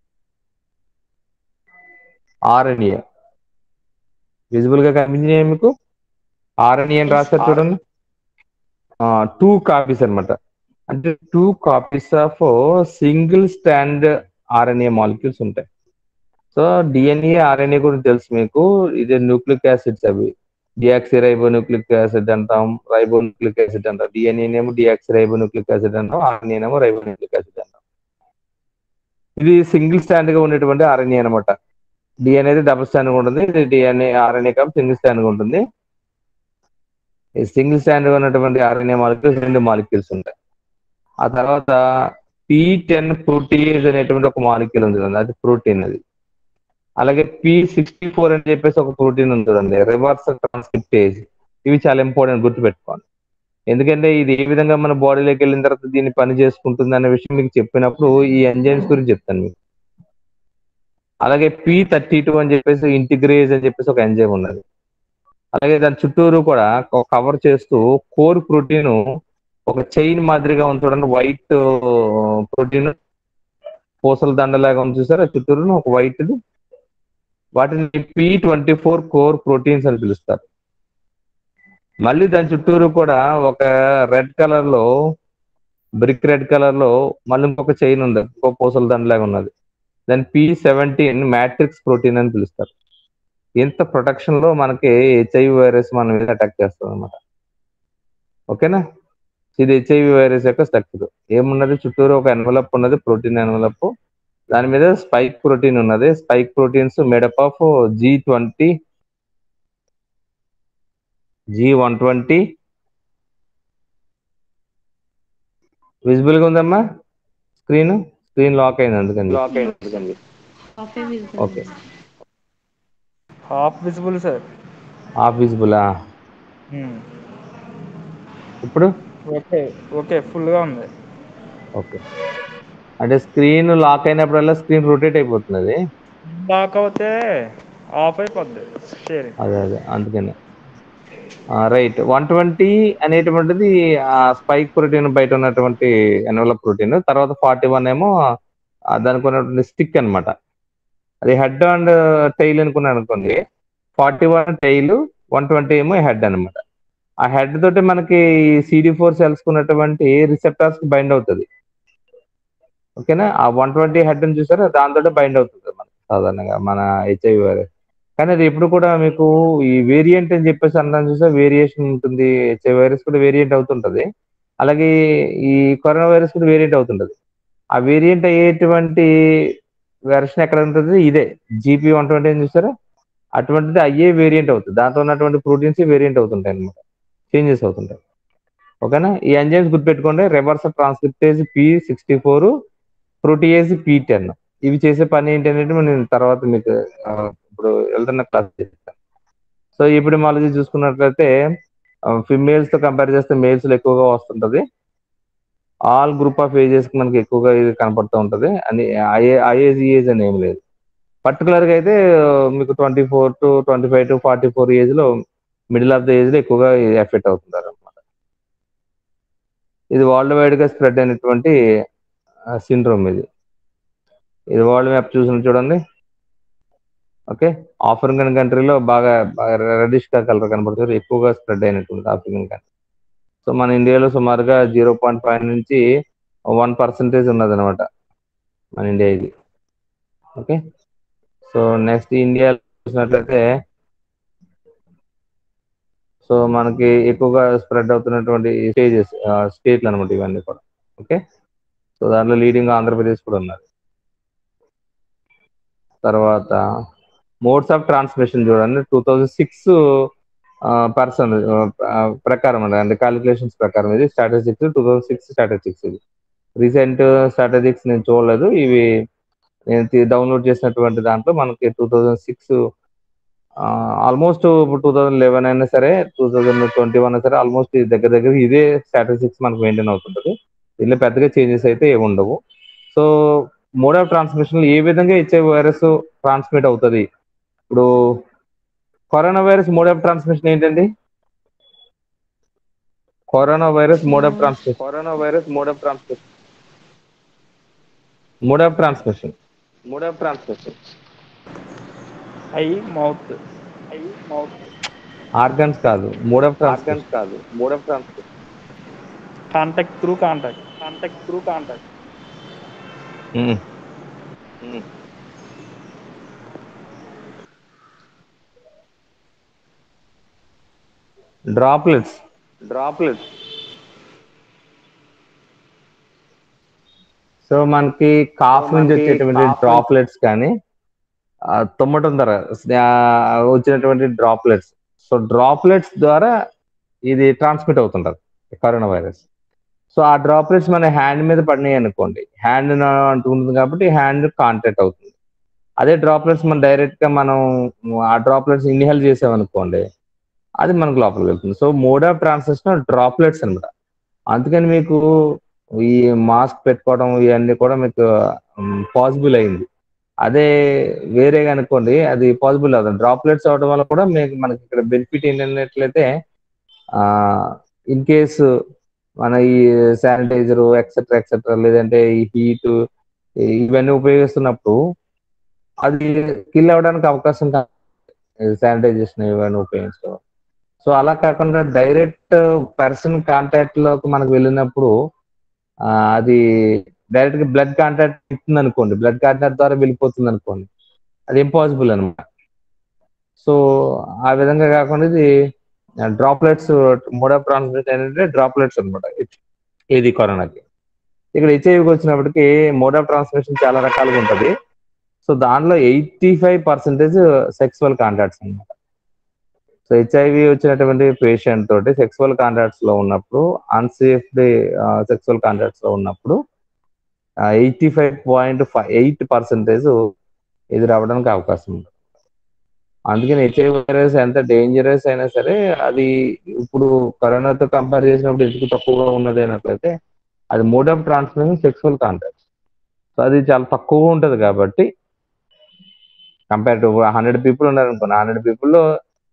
S1: ఆర్ఎన్ఏ విజిబుల్ గా కనిపించినాయి మీకు ఆర్ఎన్ఏ అని
S2: Yes.
S1: రాశారు చూడండి టూ కాపీస్ అన్నమాట అంటే two copies of single stand RNA molecules ఉంటాయి సో డిఎన్ఏ ఆర్ఎన్ఏ గురించి తెలుసు మీకు ఇది న్యూక్లిక్ యాసిడ్స్ అవి డియాక్సి రైబో న్యూక్లిక్ యాసిడ్ అంటాం రైబో న్యూక్లిక్ యాసిడ్ అంటాం డిఎన్ఏ ఏమో డియాక్సి రైబో న్యూక్లిక్ యాసిడ్ అంటాం ఆర్ఎన్ఏ ఏమో రైబో న్యూక్లిక్ యాసిడ్ అంటాం ఇది సింగిల్ స్టాండ్ గా ఉండేటువంటి ఆర్ఎన్ఏ అనమాట డిఎన్ఏ అనేది డబుల్ స్టాండ్ గా ఉంటుంది ఇది డిఎన్ఏ ఆర్ఎన్ఏ కాబట్టి సింగిల్ స్టాండ్ గా ఉంటుంది ఈ సింగిల్ స్టాండ్ గా ఉన్నటువంటి ఆర్ఎన్ఏ మాలిక్యూల్స్ రెండు మాలిక్యూల్స్ ఉంటాయి ఆ తర్వాత పి టెన్ ప్రోటీజ్ అనేటువంటి ఒక మాలిక్యూల్ ఉంది చూడండి అది ప్రోటీన్ అది అలాగే పి సిక్స్టీ ఫోర్ అని చెప్పేసి ఒక ప్రోటీన్ ఉంది చూడండి రివర్స్ ట్రాన్స్క్రిప్టేజ్ ఇవి చాలా ఇంపార్టెంట్ గుర్తుపెట్టుకోండి ఎందుకంటే ఇది ఏ విధంగా మన బాడీలోకి వెళ్ళిన తర్వాత దీన్ని పని చేసుకుంటుంది అనే విషయం మీకు చెప్పినప్పుడు ఈ ఎంజైమ్స్ గురించి చెప్తాను మీకు అలాగే పి థర్టీ టూ అని చెప్పేసి ఇంటిగ్రేజ్ అని చెప్పేసి ఒక ఎంజైమ్ ఉన్నది అలాగే దాని చుట్టూరు కూడా కవర్ చేస్తూ కోర్ ప్రోటీన్ ఒక చైన్ మాదిరిగా ఉంది చూడండి వైట్ ప్రోటీన్ పూసల దండలాగా ఉంది చూసారా చుట్టూరు ఒక వైట్ వాటిని P twenty four core proteins అని పిలుస్తారు మళ్ళీ దాని చుట్టూరు కూడా ఒక రెడ్ కలర్ లో బ్రిక్ రెడ్ కలర్ లో మళ్ళీ ఇంకొక చైన్ ఉంది ఇంకో పూసల దండలాగా ఉన్నది దాని పి సెవెంటీన్ మ్యాట్రిక్స్ ప్రోటీన్ అని పిలుస్తారు ఇంత ప్రొటెక్షన్ లో మనకి హెచ్ఐవి వైరస్ మన మీద అటాక్ చేస్తుంది అనమాట ఓకేనా ఇది హెచ్ఐవి వైరస్ యొక్క స్ట్రక్చర్ ఏమున్నది చుట్టూరు ఒక ఎన్వలప్ ఉన్నది ప్రోటీన్ ఎన్వలప్ దాని మీద స్పైక్ ప్రోటీన్ ఉన్నది spike proteins made up of G twenty G one twenty visible గా ఉందమ్మా స్క్రీన్ స్క్రీన్ లాక్ అయింది అందుకని
S2: Halfway visible.
S1: Okay
S3: half visible sir
S1: half విజిబులా ఇప్పుడు
S3: ఓకే ఓకే ఫుల్గా ఉంది
S1: ఓకే అంటే స్క్రీన్ లాక్ అయినప్పుడల్లా స్క్రీన్ రొటేట్ అయిపోతున్నది
S3: లాక్ అవుతే ఆఫ్ అయిపోద్ది షేరింగ్
S1: అదే అదే అందుకనే రైట్ వన్ ట్వంటీ అనేటువంటిది ఆ స్పైక్ ప్రోటీన్ బయట ఉన్నటువంటి ఎన్వలప్ ప్రోటీన్ తర్వాత ఫార్టీ వన్ ఏమో ఆ దానికి ఉన్నటువంటి స్టిక్ అన్నమాట అది హెడ్ అండ్ టైల్ అనుకున్నాను అనుకోండి forty one tail one twenty ఏమో హెడ్ అన్నమాట ఆ హెడ్ తోటి మనకి సిడి ఫోర్ సెల్స్ ఉన్నటువంటి రిసెప్టార్స్ కి బైండ్ అవుతుంది ఓకేనా ఆ వన్ ట్వంటీ హెడ్ అని చూసారా దాంతో బైండ్ అవుతుంది మనకి సాధారణంగా మన హెచ్ఐవి వైరస్ కానీ అది ఎప్పుడు కూడా మీకు ఈ వేరియంట్ అని చెప్పేసి అన్నాను చూసా వేరియేషన్ ఉంటుంది హెచ్ఐవి వైరస్ కూడా వేరియంట్ అవుతుంటది అలాగే ఈ కరోనా వైరస్ కూడా వేరియంట్ అవుతుంటది ఆ వేరియంట్ అయ్యేటువంటి వెర్షన్ ఎక్కడ ఉంటుంది ఇదే జీపీ వన్ ట్వంటీ అని చూసారా అటువంటిది అయ్యే వేరియంట్ అవుతుంది దాంట్లో ఉన్నటువంటి ప్రోటీన్స్ వేరియంట్ అవుతుంటాయి అనమాట చేంజెస్ అవుతుంటాయి ఓకేనా ఈ ఎంజైమ్స్ గుర్తుపెట్టుకోండి reverse transcriptase P sixty four protease P ten ఇవి చేసే పని ఏంటి అనేది నేను తర్వాత మీకు ఆ, ఇప్పుడు వెళ్తున్న క్లాస్ చేస్తాను సో ఎపిడమాలజీ చూసుకున్నట్లయితే ఫిమేల్స్ తో కంపేర్ చేస్తే మేల్స్ లో ఎక్కువగా వస్తుంటది ఆల్ గ్రూప్ ఆఫ్ ఏజెస్ కి మనకి ఎక్కువగా ఇది కనపడుతూ ఉంటది అని ఐఏజ్ ఏజ్ అని ఏం లేదు పర్టికులర్ గా అయితే ఆ, మీకు twenty four to twenty five to forty four age లో మిడిల్ ఆఫ్ ద ఏజ్ లో ఎక్కువగా ఎఫెక్ట్ అవుతుంటారు అనమాట ఇది వరల్డ్ వైడ్ గా స్ప్రెడ్ అయినటువంటి సిండ్రోమ్ ఇది ఇది వరల్డ్ మ్యాప్ చూసిన చూడండి ఓకే ఆఫ్రికన్ కంట్రీలో బాగా బాగా రెడిష్ గా కలర్ కనబడుతుంది ఎక్కువగా స్ప్రెడ్ అయినటువంటి ఆఫ్రికన్ కంట్రీ సో మన ఇండియాలో సుమారుగా జీరో పాయింట్ ఫైవ్ నుంచి వన్ పర్సెంటేజ్ ఉన్నది అనమాట మన ఇండియా ఇది ఓకే సో నెక్స్ట్ ఇండియా చూసినట్లయితే సో మనకి ఎక్కువగా స్ప్రెడ్ అవుతున్నటువంటి స్టేజెస్ స్టేట్లు అనమాట ఇవన్నీ కూడా ఓకే సో దాంట్లో లీడింగ్ ఆంధ్రప్రదేశ్ కూడా ఉన్నది తర్వాత మోడ్స్ ఆఫ్ ట్రాన్స్మిషన్ చూడండి టూ థౌజండ్ సిక్స్ పర్సన్ ప్రకారం అండి అంటే క్యాలిక్యులేషన్స్ ప్రకారం ఇది statistics two thousand six statistics ఇది రీసెంట్ స్టాటిస్టిక్స్ నేను చూడలేదు ఇవి నేను డౌన్లోడ్ చేసినటువంటి దాంట్లో మనకి two thousand six almost two thousand eleven అయినా సరే టూ థౌజండ్ ట్వంటీ వన్ అయినా సరే ఆల్మోస్ట్ దగ్గర దగ్గర ఇదే స్టాటిస్టిక్స్ మనకు మెయింటైన్ అవుతుంటుంది దీనిలో పెద్దగా చేంజెస్ అయితే ఏమి ఉండవు సో మోడ్ ఆఫ్ ట్రాన్స్మిషన్ ఏ విధంగా ఇచ్చే వైరస్ ట్రాన్స్మిట్ అవుతుంది ఇప్పుడు corona virus mode of transmission ఏంటండి corona virus mode of transmission corona virus mode of transmission mode of transmission mode of transmission
S3: eye mouth eye mouth
S1: organs కాదు మోడ్ ఆఫ్ ట్రాన్స్మిషన్ కాదు mode of transmission
S3: contact through contact contact through contact
S1: droplets droplets so మనకి కాఫ్ నుంచి వచ్చేటువంటి డ్రాప్లెట్స్ కానీ ఆ, తుమ్మటం ద్వారా ఆ, వచ్చినటువంటి డ్రాప్లెట్స్ సో డ్రాప్లెట్స్ ద్వారా ఇది ట్రాన్స్మిట్ అవుతుంటది కరోనా వైరస్ సో ఆ డ్రాప్లెట్స్ మన హ్యాండ్ మీద పడినాయి అనుకోండి హ్యాండ్ అంటుకుంటుంది కాబట్టి హ్యాండ్ కాంటాక్ట్ అవుతుంది అదే డ్రాప్లెట్స్ మనం డైరెక్ట్ గా మనం ఆ డ్రాప్లెట్స్ ఇన్హేల్ చేసామనుకోండి అది మనకు లోపలికి వెళ్తుంది so mode of transmission droplets అనమాట అందుకని మీకు ఈ మాస్క్ పెట్టుకోవడం ఇవన్నీ కూడా మీకు పాసిబుల్ అయింది అదే వేరే అనుకోండి అది పాసిబుల్ అవుతుంది డ్రాప్లెట్స్ అవడం వల్ల కూడా మీకు మనకి ఇక్కడ బెనిఫిట్ ఏంటన్నట్లయితే ఇన్ కేసు మన ఈ శానిటైజర్ ఎక్సెట్రా ఎక్సెట్రా లేదంటే ఈ హీట్ ఇవన్నీ ఉపయోగిస్తున్నప్పుడు అది కిల్ అవ్వడానికి అవకాశం శానిటైజేషన్ ఇవన్నీ ఉపయోగించడం సో అలా కాకుండా డైరెక్ట్ పర్సన్ కాంటాక్ట్ లోకి మనకు వెళ్ళినప్పుడు ఆ, అది డైరెక్ట్ గా బ్లడ్ కాంటాక్ట్ ఇస్తుంది అనుకోండి బ్లడ్ కాంటాక్ట్ ద్వారా వెళ్ళిపోతుంది అనుకోండి అది ఇంపాసిబుల్ అనమాట సో ఆ విధంగా కాకుండా ఇది డ్రాప్లెట్స్ మోడ్ ఆఫ్ ట్రాన్స్మిట్ ఏంటంటే డ్రాప్లెట్స్ అనమాట ఇది కరోనాకి ఇక్కడ హెచ్ఐవికి వచ్చినప్పటికి మోడ్ ఆఫ్ ట్రాన్స్మిషన్ చాలా రకాలుగా ఉంటది సో దానిలో eighty five percentage sexual contacts అనమాట సో హెచ్ఐవి వచ్చినటువంటి పేషెంట్ తోటి సెక్సువల్ కాంటాక్ట్స్ లో ఉన్నప్పుడు అన్సేఫ్ సెక్సువల్ కాంటాక్ట్స్ లో ఉన్నప్పుడు eighty five point five eight percentage ఇది రావడానికి అవకాశం ఉంది అందుకని హెచ్ఐవి వైరస్ ఎంత డేంజరస్ అయినా సరే అది ఇప్పుడు కరోనాతో కంపేర్ చేసినప్పుడు ఎందుకు తక్కువగా ఉన్నది అన్నట్లయితే అది mode of transmission sexual contact so అది చాలా తక్కువగా ఉంటది కాబట్టి కంపేర్ టు హండ్రెడ్ పీపుల్ ఉన్నారనుకోండి హండ్రెడ్ పీపుల్లో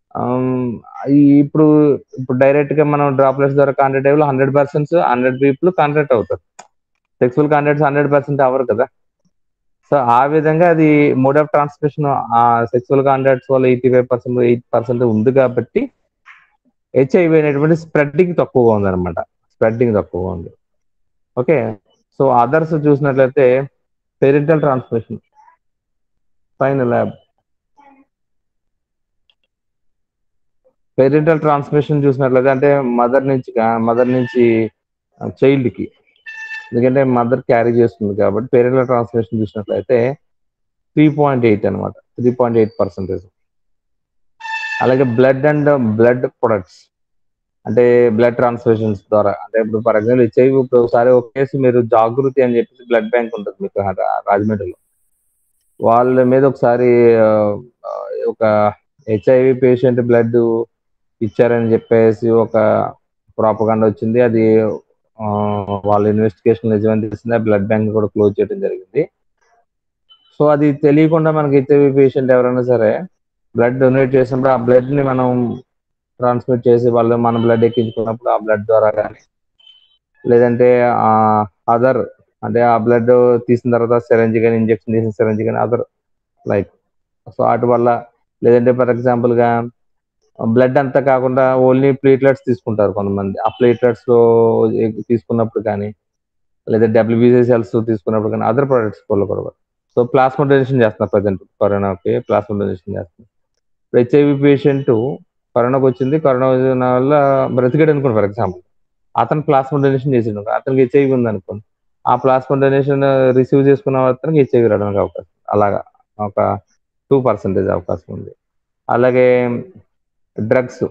S1: ఇప్పుడు ఇప్పుడు డైరెక్ట్ గా మనం డ్రాప్లెట్స్ ద్వారా కాంటాక్ట్ అయ్యి hundred percents hundred people contact అవుతారు సెక్సువల్ కాంటాక్ట్స్ హండ్రెడ్ పర్సెంట్ అవ్వరు కదా సో ఆ విధంగా అది మోడ్ ఆఫ్ ట్రాన్స్మిషన్ ఆ సెక్సువల్ కాంటాక్ట్స్ వల్ల eighty five percent eight percent ఉంది కాబట్టి హెచ్ఐవి అనేటువంటి స్ప్రెడ్డింగ్ తక్కువగా ఉంది అనమాట స్ప్రెడ్డింగ్ తక్కువగా ఉంది ఓకే సో అదర్స్ చూసినట్లయితే పేరెంటల్ ట్రాన్స్మిషన్ పైన ల్యాబ్ పేరెంటల్ ట్రాన్స్మిషన్ చూసినట్లయితే అంటే మదర్ నుంచి మదర్ నుంచి చైల్డ్ కి ఎందుకంటే మదర్ క్యారీ చేస్తుంది కాబట్టి పేరెంటల్ ట్రాన్స్మిషన్ చూసినట్లయితే త్రీ పాయింట్ ఎయిట్ అనమాట త్రీ పాయింట్ ఎయిట్ పర్సెంటేజ్ అలాగే బ్లడ్ అండ్ బ్లడ్ ప్రొడక్ట్స్ అంటే బ్లడ్ ట్రాన్స్ఫ్యూషన్స్ ద్వారా అంటే ఇప్పుడు ఫర్ ఎగ్జాంపుల్ హెచ్ఐవి ఇప్పుడు ఒకసారి ఒక కేసు మీరు జాగృతి అని చెప్పేసి బ్లడ్ బ్యాంక్ ఉంటుంది మీకు రా- రాజమండ్రిలో వాళ్ళ మీద ఒకసారి ఆ, ఆ, ఒక హెచ్ఐవి పేషెంట్ బ్లడ్ ఇచ్చారని చెప్పేసి ఒక ప్రాపగాండ వచ్చింది అది ఆ, వాళ్ళ ఇన్వెస్టిగేషన్ నిజమని తెలిసింది ఆ బ్లడ్ బ్యాంక్ కూడా క్లోజ్ చేయడం జరిగింది సో అది తెలియకుండా మనకి హెచ్ఐవి పేషెంట్ ఎవరైనా సరే బ్లడ్ డొనేట్ చేసినప్పుడు ఆ బ్లడ్ ని మనం ట్రాన్స్మిట్ చేసి వాళ్ళు మన బ్లడ్ ఎక్కించుకున్నప్పుడు ఆ బ్లడ్ ద్వారా కానీ లేదంటే అదర్ అంటే ఆ బ్లడ్ తీసిన తర్వాత సిరంజ్ కానీ ఇంజెక్షన్ తీసిన సిరంజ్ కానీ అదర్ లైక్ సో వాటి వల్ల లేదంటే ఫర్ ఎగ్జాంపుల్గా బ్లడ్ అంతా కాకుండా ఓన్లీ ప్లేట్లెట్స్ తీసుకుంటారు కొంతమంది ఆ ప్లేట్లెట్స్ తీసుకున్నప్పుడు కానీ లేదా డబ్ల్యూబీసీ సెల్స్ తీసుకున్నప్పుడు కానీ అదర్ ప్రొడక్ట్స్ వల్ల కూడా సో ప్లాస్మా డొనేషన్ చేస్తున్నారు ప్రజెంట్ కరోనాకి ప్లాస్మా డొనేషన్ చేస్తున్నారు ఇప్పుడు హెచ్ఐవి పేషెంట్ కరోనాకి వచ్చింది కరోనా వచ్చిన వల్ల బ్రతికాడు అనుకోండి ఫర్ ఎగ్జాంపుల్ అతను ప్లాస్మా డొనేషన్ చేసిండు అతనికి హెచ్ఐవి ఉంది అనుకోండి ఆ ప్లాస్మా డొనేషన్ రిసీవ్ చేసుకున్న అతనికి హెచ్ఐవి రావడానికి అవకాశం అలాగా ఒక టూ పర్సెంటేజ్ అవకాశం ఉంది అలాగే డ్రగ్స్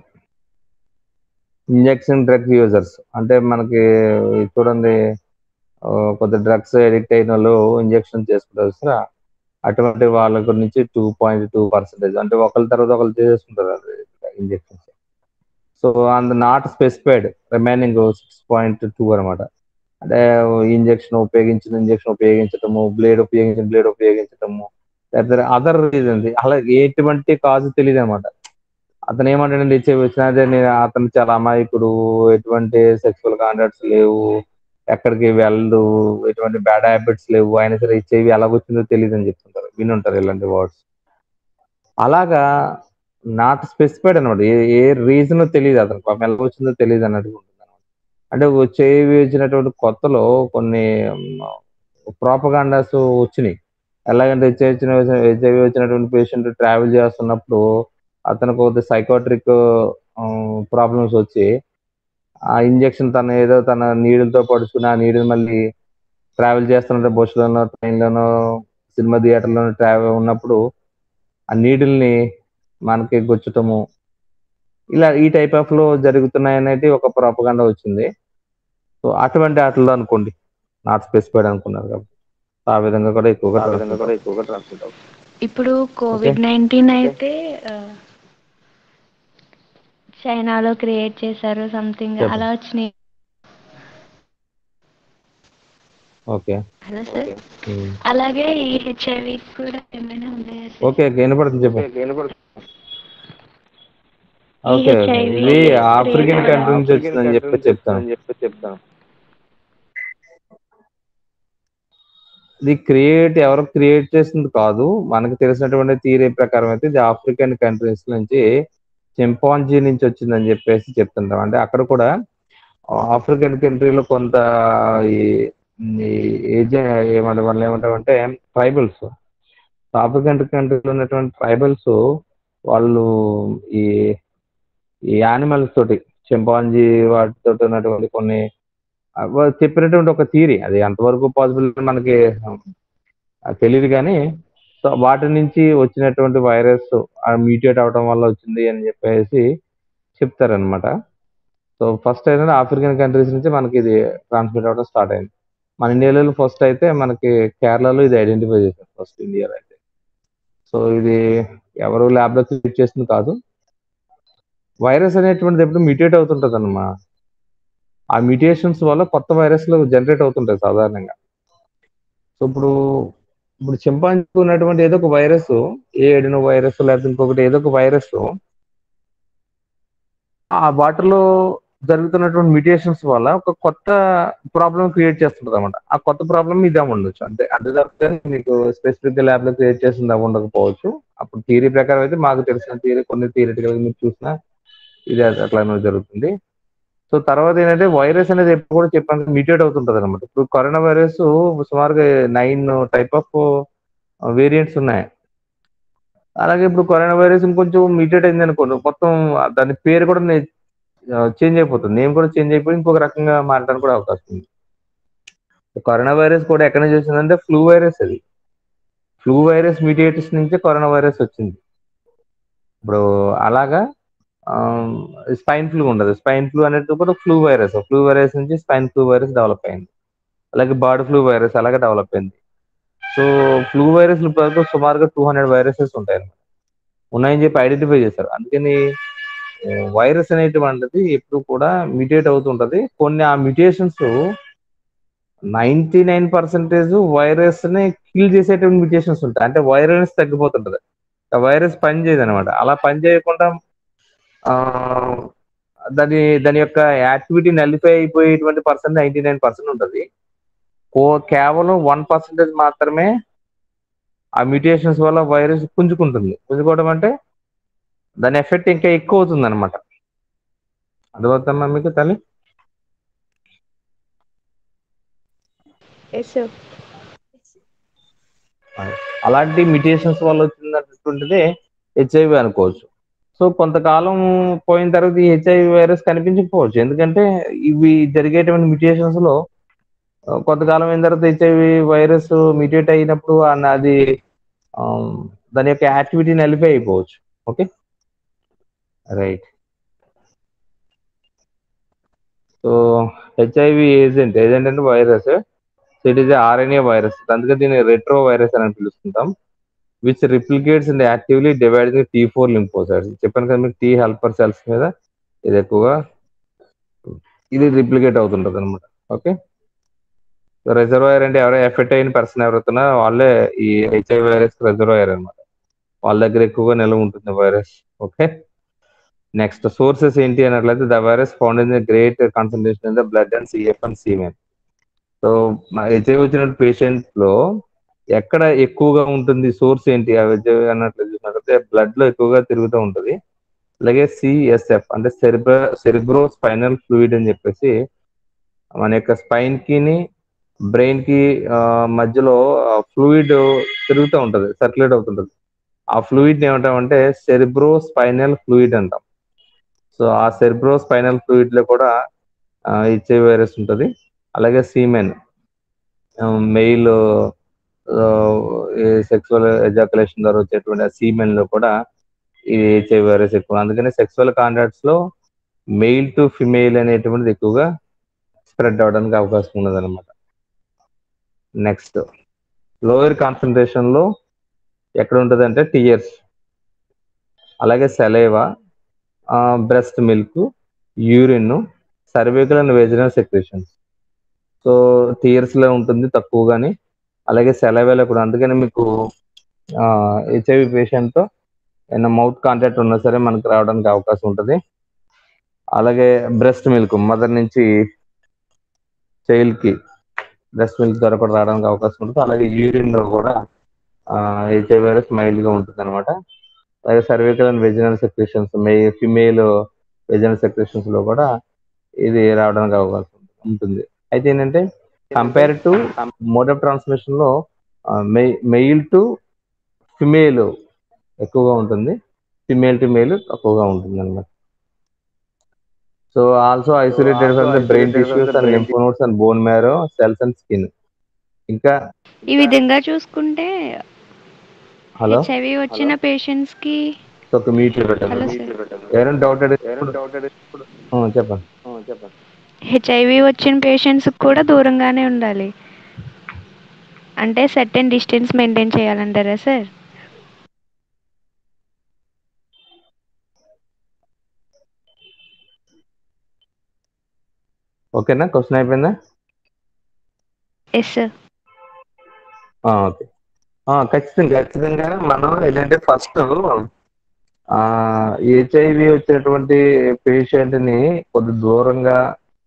S1: ఇంజెక్షన్ డ్రగ్ యూజర్స్ అంటే మనకి చూడండి కొద్ది డ్రగ్స్ ఎడిక్ట్ అయిన వాళ్ళు ఇంజెక్షన్ చేసుకుంటారు సరే అటువంటి వాళ్ళ గురించి టూ పాయింట్ టూ పర్సెంటేజ్ అంటే ఒకరి తర్వాత ఒకరు చేసుకుంటారు injections so and not specified remaining six point two అనమాట అంటే ఇంజెక్షన్ ఉపయోగించిన ఇంజెక్షన్ ఉపయోగించటము బ్లేడ్ ఉపయోగించిన బ్లేడ్ ఉపయోగించటము లేకపోతే అదర్ రీజన్స్ అలా ఎటువంటి కాజు తెలియదు అనమాట అతను ఏమంటాడంటే హెచ్ఐవి వచ్చినా అదే నేను అతను చాలా అమాయకుడు ఎటువంటి సెక్సువల్ కాంటాక్ట్స్ లేవు ఎక్కడికి వెళ్ళడు ఎటువంటి బ్యాడ్ హ్యాబిట్స్ లేవు అయినా సరే హెచ్ఐవి ఎలాగొచ్చిందో తెలియదు అని చెప్తుంటారు వినుంటారు ఇలాంటి వర్డ్స్ అలాగా నాట్ స్పెసిఫైడ్ అనమాట ఏ ఏ రీజన్ తెలియదు అతను పాపం ఎలా వచ్చిందో తెలియదు అన్నట్టు ఉంటుంది అనమాట అంటే హెచ్ఐవి వచ్చినటువంటి కొత్తలో కొన్ని ప్రాపగాండాస్ వచ్చినాయి ఎలాగంటే హెచ్ఐవి హెచ్ఐవి వచ్చినటువంటి పేషెంట్ ట్రావెల్ చేస్తున్నప్పుడు అతనికి ఒక సైకాట్రిక్ ప్రాబ్లమ్స్ వచ్చి ఆ ఇంజెక్షన్ తన ఏదో తన నీడులతో పడుచుకుని ఆ నీడిల్ మళ్ళీ ట్రావెల్ చేస్తున్నట్టు బస్సులోనో ట్రైన్లోనో సినిమా థియేటర్లోనో ట్రావెల్ ఉన్నప్పుడు ఆ నీడిల్ని మనకి గుచ్చటము ఇలా ఈ టైప్ ఆఫ్ లో జరుగుతున్నాయి అనేది ఒక ప్రాపగండ వచ్చింది సో అటువంటి ఆటల్లో అనుకోండి నాట్ స్పెసిఫైడ్ అనుకున్నారు కాబట్టి ఆ విధంగా కూడా ఎక్కువగా ఆ విధంగా కూడా ఎక్కువగా ట్రాన్స్మిట్ అవుతుంది
S2: ఇప్పుడు కోవిడ్ నైన్టీన్ అయితే ఆ, చైనాలో క్రియేట్ చేశారు సంథింగ్
S1: చెప్పు.
S2: అలా వచ్చినాయి
S1: ఓకే
S2: హలో సార్ అలాగే ఈ హెచ్ఐవి కూడా ఏమైనా ఉన్నాయా సార్
S1: ఓకే వినపడుతుంది చెప్పు
S2: ఈ
S1: ఓకే ఓకే.
S2: HIV
S1: ఇది ఆఫ్రికన్
S2: created-
S1: కంట్రీ నుంచి వచ్చిందని చెప్పి చెప్తాను
S3: చెప్తాను
S1: ఇది క్రియేట్ ఎవరు క్రియేట్ చేసింది కాదు మనకు తెలిసినటువంటి థియరీ ప్రకారం అయితే ఇది ఆఫ్రికన్ కంట్రీస్ నుంచి చింపాంజీ నుంచి వచ్చిందని చెప్పేసి చెప్తుంటాం అంటే అక్కడ కూడా ఆఫ్రికన్ కంట్రీలో కొంత ఈ ఏజ్ ఏమంటే వాళ్ళు ఏమంటారంటే ట్రైబల్స్ ఆఫ్రికన్ కంట్రీలో ఉన్నటువంటి ట్రైబల్స్ వాళ్ళు ఈ ఈ యానిమల్స్ తోటి చింపాంజీ వాటితో ఉన్నటువంటి కొన్ని ఆ, వాళ్ళు చెప్పినటువంటి ఒక థియరీ అది ఎంతవరకు పాసిబుల్ మనకి ఆ, తెలియదు కానీ సో వాటి నుంచి వచ్చినటువంటి వైరస్ మ్యూటేట్ అవడం వల్ల వచ్చింది అని చెప్పేసి చెప్తారనమాట సో ఫస్ట్ అయితే ఆఫ్రికన్ కంట్రీస్ నుంచి మనకి ఇది ట్రాన్స్మిట్ అవ్వడం స్టార్ట్ అయింది మన ఇండియాలో ఫస్ట్ అయితే మనకి కేరళలో ఇది ఐడెంటిఫై చేశారు ఫస్ట్ ఇండియాలో అయితే సో ఇది ఎవరు ల్యాబ్లో క్రియేట్ చేసింది కాదు వైరస్ అనేటువంటిది ఎప్పుడు మ్యూటేట్ అవుతుంటది అన్నమా ఆ మ్యూటేషన్స్ వల్ల కొత్త వైరస్లు జనరేట్ అవుతుంటాయి సాధారణంగా సో ఇప్పుడు ఇప్పుడు చింపాంజీ ఉన్నటువంటి ఏదో ఒక వైరస్ ఏ ఏడినో వైరస్ లేకపోతే ఇంకొకటి ఏదో ఒక వైరస్ ఆ వాటిలో జరుగుతున్నటువంటి మ్యూటేషన్స్ వల్ల ఒక కొత్త ప్రాబ్లం క్రియేట్ చేస్తుంటది అనమాట ఆ కొత్త ప్రాబ్లం ఇదే ఉండొచ్చు అంటే అంతే తప్పితే మీకు స్పెసిఫిక్ గా ల్యాబ్ లో క్రియేట్ చేసింది అవి ఉండకపోవచ్చు అప్పుడు థియరీ ప్రకారం అయితే మాకు తెలిసిన థియరీ కొన్ని థియరిటికల్ మీరు చూసినా ఇది అట్లానే జరుగుతుంది సో తర్వాత ఏంటంటే వైరస్ అనేది ఎప్పుడు కూడా చెప్పాను మ్యూటేట్ అవుతుంటది అనమాట ఇప్పుడు కరోనా వైరస్ సుమారుగా నైన్ టైప్ ఆఫ్ వేరియంట్స్ ఉన్నాయి అలాగే ఇప్పుడు కరోనా వైరస్ ఇంకొంచెం మ్యూటేట్ అయింది అనుకోండి మొత్తం దాని పేరు కూడా చేంజ్ అయిపోతుంది నేమ్ కూడా చేంజ్ అయిపోయి ఇంకొక రకంగా మారడానికి కూడా అవకాశం ఉంది కరోనా వైరస్ కూడా ఎక్కడ నుంచి వచ్చిందంటే ఫ్లూ వైరస్ అది ఫ్లూ వైరస్ మ్యూటేటర్స్ నుంచే కరోనా వైరస్ వచ్చింది ఇప్పుడు అలాగా స్పైన్ ఫ్లూ ఉండదు స్పైన్ ఫ్లూ అనేది కూడా ఫ్లూ వైరస్ ఫ్లూ వైరస్ నుంచి స్పైన్ ఫ్లూ వైరస్ డెవలప్ అయింది అలాగే బర్డ్ ఫ్లూ వైరస్ అలాగే డెవలప్ అయింది సో ఫ్లూ వైరస్ వరకు సుమారుగా టూ హండ్రెడ్ వైరసెస్ ఉంటాయి అన్నమాట ఉన్నాయని చెప్పి ఐడెంటిఫై చేశారు అందుకని వైరస్ అనేటువంటిది ఎప్పుడు కూడా మ్యూటేట్ అవుతుంటది కొన్ని ఆ mutations ninety nine percentage virus ని కిల్ చేసేటువంటి మ్యూటేషన్స్ ఉంటాయి అంటే వైరస్ తగ్గిపోతుంటది ఆ వైరస్ పని చేయదు అనమాట అలా పని చేయకుండా దాని దాని యొక్క యాక్టివిటీ నలిఫై అయిపోయేటువంటి పర్సెంట్ నైంటీ నైన్ పర్సెంట్ ఉంటుంది కో కేవలం వన్ పర్సెంటేజ్ మాత్రమే ఆ మ్యూటేషన్స్ వల్ల వైరస్ పుంజుకుంటుంది పుంజుకోవడం అంటే దాని ఎఫెక్ట్ ఇంకా ఎక్కువ అవుతుంది అనమాట అర్థమవుతుందా మీకు తల్లి
S2: ఎస్ సార్
S1: అలాంటి మ్యూటేషన్స్ వల్ల వచ్చినటువంటిదే హెచ్ఐవి అనుకోవచ్చు సో కొంతకాలం పోయిన తర్వాత ఈ హెచ్ఐవి వైరస్ కనిపించకపోవచ్చు ఎందుకంటే ఇవి జరిగేటువంటి మ్యూటేషన్స్ లో ఆ, కొంతకాలం అయిన తర్వాత హెచ్ఐవి వైరస్ మ్యూటేట్ అయినప్పుడు అన్న- అది ఆ, దాని యొక్క యాక్టివిటీ నలిపి అయిపోవచ్చు okay right so HIV agent agent అంటే virus it is RNA virus అందుకే దీన్ని రెట్రో వైరస్ అని పిలుస్తుంటాం which replicates and actively divide T four lymphocytes చెప్పాను కదా మీకు టీ హెల్పర్ సెల్స్ మీద ఇది ఎక్కువగా ఇది రిప్లికేట్ అవుతుంటది అనమాట ఓకే రిజర్వాయర్ అంటే ఎవరైనా ఎఫెక్ట్ అయిన పర్సన్ ఎవరైతున్నా వాళ్ళే ఈ హెచ్ఐవి వైరస్ రిజర్వాయర్ అనమాట వాళ్ళ దగ్గర ఎక్కువగా నిల్వ ఉంటుంది వైరస్ ఓకే నెక్స్ట్ సోర్సెస్ ఏంటి అన్నట్లయితే the virus found in the great concentration in the blood and CF and semen so HIV వచ్చిన పేషెంట్ లో ఎక్కడ ఎక్కువగా ఉంటుంది సోర్స్ ఏంటి ఆ హెచ్ఐవి అన్నట్లు చూసినట్లయితే బ్లడ్ లో ఎక్కువగా తిరుగుతూ ఉంటుంది అలాగే సిఎస్ఎఫ్ అంటే సెరిబ్ర సెరిబ్రో స్పైనల్ ఫ్లూయిడ్ అని చెప్పేసి మన యొక్క స్పైన్ కిని బ్రెయిన్ కి ఆ, మధ్యలో ఫ్లూయిడ్ తిరుగుతూ ఉంటది సర్క్యులేట్ అవుతుంటది ఆ ఫ్లూయిడ్ ఏమంటామంటే సెరిబ్రో స్పైనల్ ఫ్లూయిడ్ అంటాం సో ఆ సెరిబ్రో స్పైనల్ ఫ్లూయిడ్ లో కూడా హెచ్ఐవి వైరస్ ఉంటుంది అలాగే సీమెన్ మెయిల్ సెక్సువల్ ఎజాకులేషన్ ద్వారా వచ్చేటువంటి ఆ సీమెన్ లో కూడా ఈ హెచ్ఐవి వైరస్ ఎక్కువ అందుకని సెక్సువల్ కాంటాక్ట్స్ లో మెయిల్ టు ఫిమేల్ అనేటువంటిది ఎక్కువగా స్ప్రెడ్ అవడానికి అవకాశం ఉన్నది అనమాట నెక్స్ట్ లోయర్ కాన్సన్ట్రేషన్ లో ఎక్కడ ఉంటుంది అంటే టీయర్స్ అలాగే saliva breast milk urine cervical and vaginal secretions so tears లో ఉంటుంది తక్కువగాని అలాగే సెలవేలో కూడా అందుకని మీకు హెచ్ఐవి పేషెంట్ తో ఏమైనా మౌత్ కాంటాక్ట్ ఉన్నా సరే మనకు రావడానికి అవకాశం ఉంటుంది అలాగే బ్రెస్ట్ మిల్క్ మదర్ నుంచి చైల్డ్ కి బ్రెస్ట్ మిల్క్ ద్వారా కూడా రావడానికి అవకాశం ఉంటుంది అలాగే యూరిన్ లో కూడా హెచ్ఐవి వైరస్ మైల్డ్ గా ఉంటుంది అనమాట అలాగే సర్వైకల్ అండ్ వెజినల్ సెక్రేషన్స్ మే ఫిమేల్ వెజినల్ సెక్రేషన్స్ లో కూడా ఇది రావడానికి అవకాశం ఉంటుంది అయితే ఏంటంటే compare to mode of transmission లో మెయిల్ టు ఫిమేల్ ఎక్కువగా ఉంటుంది ఫిమేల్ టు మేల్ తక్కువగా ఉంటుంది అనమాట so also isolated from the brain tissues and lymph nodes and bone marrow cells and skin ఇంకా
S2: ఈ విధంగా చూసుకుంటే
S1: హలో
S2: హెచ్ఐవి వచ్చిన పేషెంట్స్ కి
S1: ఒక మీట్ పెట్టండి
S2: హలో సార్
S1: ఎవరైనా డౌటెడ్ చెప్పండి
S2: హెచ్ఐవి వచ్చిన పేషెంట్స్ కూడా దూరంగానే ఉండాలి అంటే సర్టెన్ డిస్టెన్స్ మెయింటైన్ చేయాలంటారా సార్
S1: ఓకేనా క్వశ్చన్ అయిపోయిందా
S2: ఎస్ సార్
S1: ఆ, ఓకే ఆ, ఖచ్చితంగా ఖచ్చితంగా మనం ఏంటంటే ఫస్ట్ హెచ్ఐవి వచ్చినటువంటి పేషెంట్ ని కొద్ది దూరంగా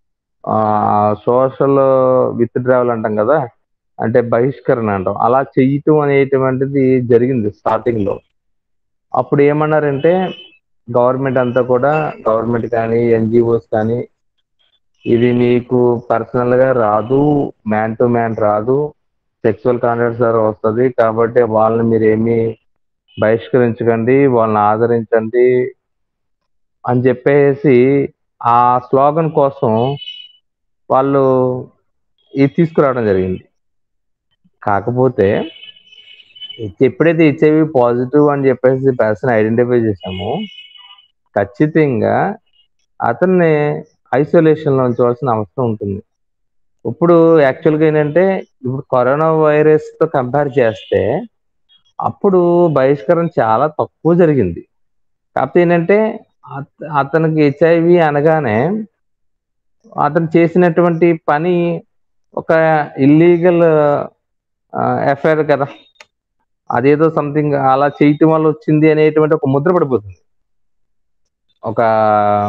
S1: సోషల్ విత్డ్రావల్ అంటాం కదా అంటే బహిష్కరణ అంటాం అలా చెయ్యటం అనేటువంటిది జరిగింది స్టార్టింగ్ లో అప్పుడు ఏమన్నారంటే గవర్నమెంట్ అంతా కూడా గవర్నమెంట్ కానీ ఎన్జిఓస్ కానీ ఇది మీకు పర్సనల్ గా రాదు మ్యాన్ టు మ్యాన్ రాదు సెక్సువల్ కాంటాక్ట్స్ ద్వారా వస్తుంది కాబట్టి వాళ్ళని మీరు ఏమీ బహిష్కరించకండి వాళ్ళని ఆదరించండి అని చెప్పేసి ఆ స్లోగన్ కోసం వాళ్ళు ఇది తీసుకురావడం జరిగింది కాకపోతే ఎప్పుడైతే హెచ్ఐవి పాజిటివ్ అని చెప్పేసి పర్సన్ ఐడెంటిఫై చేసామో ఖచ్చితంగా అతన్ని ఐసోలేషన్ లో ఉంచవలసిన అవసరం ఉంటుంది ఇప్పుడు యాక్చువల్గా ఏంటంటే ఇప్పుడు కరోనా వైరస్ తో కంపేర్ చేస్తే అప్పుడు బహిష్కరణ చాలా తక్కువ జరిగింది కాకపోతే ఏంటంటే అత- అతనికి హెచ్ఐవి అనగానే అతను చేసినటువంటి పని ఒక ఇల్లీగల్ ఎఫ్ఐఆర్ కదా అదేదో సంథింగ్ అలా చేయటం వల్ల వచ్చింది అనేటువంటి ఒక ముద్ర పడిపోతుంది ఒక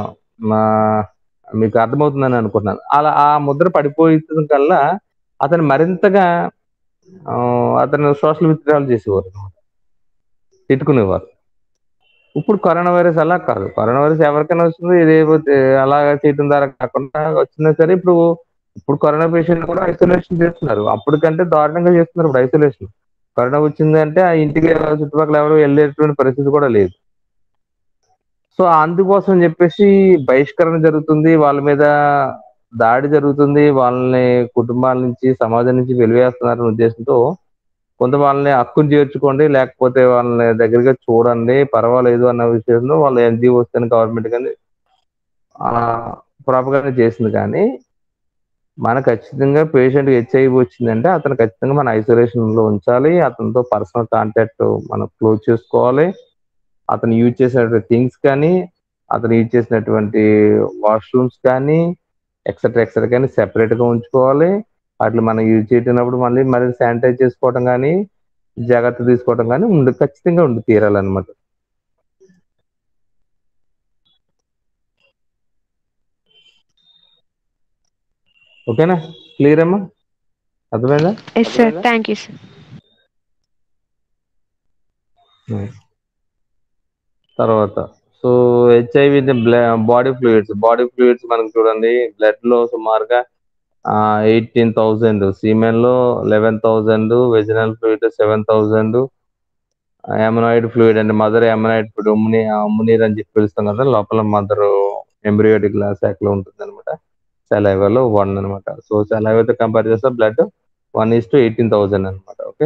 S1: మా మీకు అర్థమవుతుందని అనుకుంటున్నాను అలా ఆ ముద్ర పడిపోయిన కల్లా అతను మరింతగా ఆ, అతను సోషల్ విత్డ్రాల్ చేసేవారు అనమాట తిట్టుకునేవారు ఇప్పుడు కరోనా వైరస్ అలా కాదు కరోనా వైరస్ ఎవరికైనా వస్తుంది ఇదేదో అలా చేయడం ద్వారా కాకుండా వచ్చినా సరే ఇప్పుడు ఇప్పుడు కరోనా పేషెంట్ కూడా ఐసోలేషన్ చేస్తున్నారు అప్పటికంటే దారుణంగా చేస్తున్నారు ఇప్పుడు ఐసోలేషన్ కరోనా వచ్చిందంటే ఆ ఇంటికి చుట్టుపక్కల ఎవరు వెళ్ళేటువంటి పరిస్థితి కూడా లేదు సో అందుకోసం చెప్పేసి బహిష్కరణ జరుగుతుంది వాళ్ళ మీద దాడి జరుగుతుంది వాళ్ళని కుటుంబాల నుంచి సమాజం నుంచి వెలివేస్తున్నారనే ఉద్దేశంతో కొంత వాళ్ళని హక్కును చేర్చుకోండి లేకపోతే వాళ్ళని దగ్గరగా చూడండి పర్వాలేదు అన్న విషయంలో వాళ్ళ ఎన్జిఓస్ కానీ గవర్నమెంట్ కానీ ప్రాపర్గా చేసింది కానీ మన ఖచ్చితంగా పేషెంట్ హెచ్ఐవి వచ్చిందంటే అతను ఖచ్చితంగా మన ఐసోలేషన్ లో ఉంచాలి అతనితో పర్సనల్ కాంటాక్ట్ మనం క్లోజ్ చేసుకోవాలి అతను యూజ్ చేసినటువంటి థింగ్స్ కానీ అతను యూజ్ చేసినటువంటి వాష్రూమ్స్ కానీ ఎక్సెట్రా ఎక్సెట్రా కానీ సెపరేట్ గా ఉంచుకోవాలి వాటిని మనం యూజ్ చేసినప్పుడు మళ్ళీ మరి శానిటైజ్ చేసుకోవడం కానీ జాగ్రత్త తీసుకోవడం కానీ ఉండి ఖచ్చితంగా ఉండి తీరాలన్నమాట ఓకేనా క్లియర్ అమ్మా అర్థమైందా
S4: yes sir thank you sir
S1: తర్వాత so HIV body fluids body fluids మనకు చూడండి బ్లడ్ లో సుమారుగా ఎయిటీన్ థౌజండ్ సీమెన్ లో eleven thousand vaginal fluid seven thousand amniotic fluid అంటే మదర్ ఎమనాయిడ్ ఫ్లూయిడ్ ఉమ్ముని ఉమ్మునీర్ అని చెప్పి పిలుస్తాం కదా లోపల మదర్ ఎంబ్రియోటిక్ లాసాక్ లో ఉంటుంది అనమాట సెలైవాలో వన్ అనమాట సో సెలైవాతో కంపేర్ చేస్తే blood one is to eighteen thousand అనమాట okay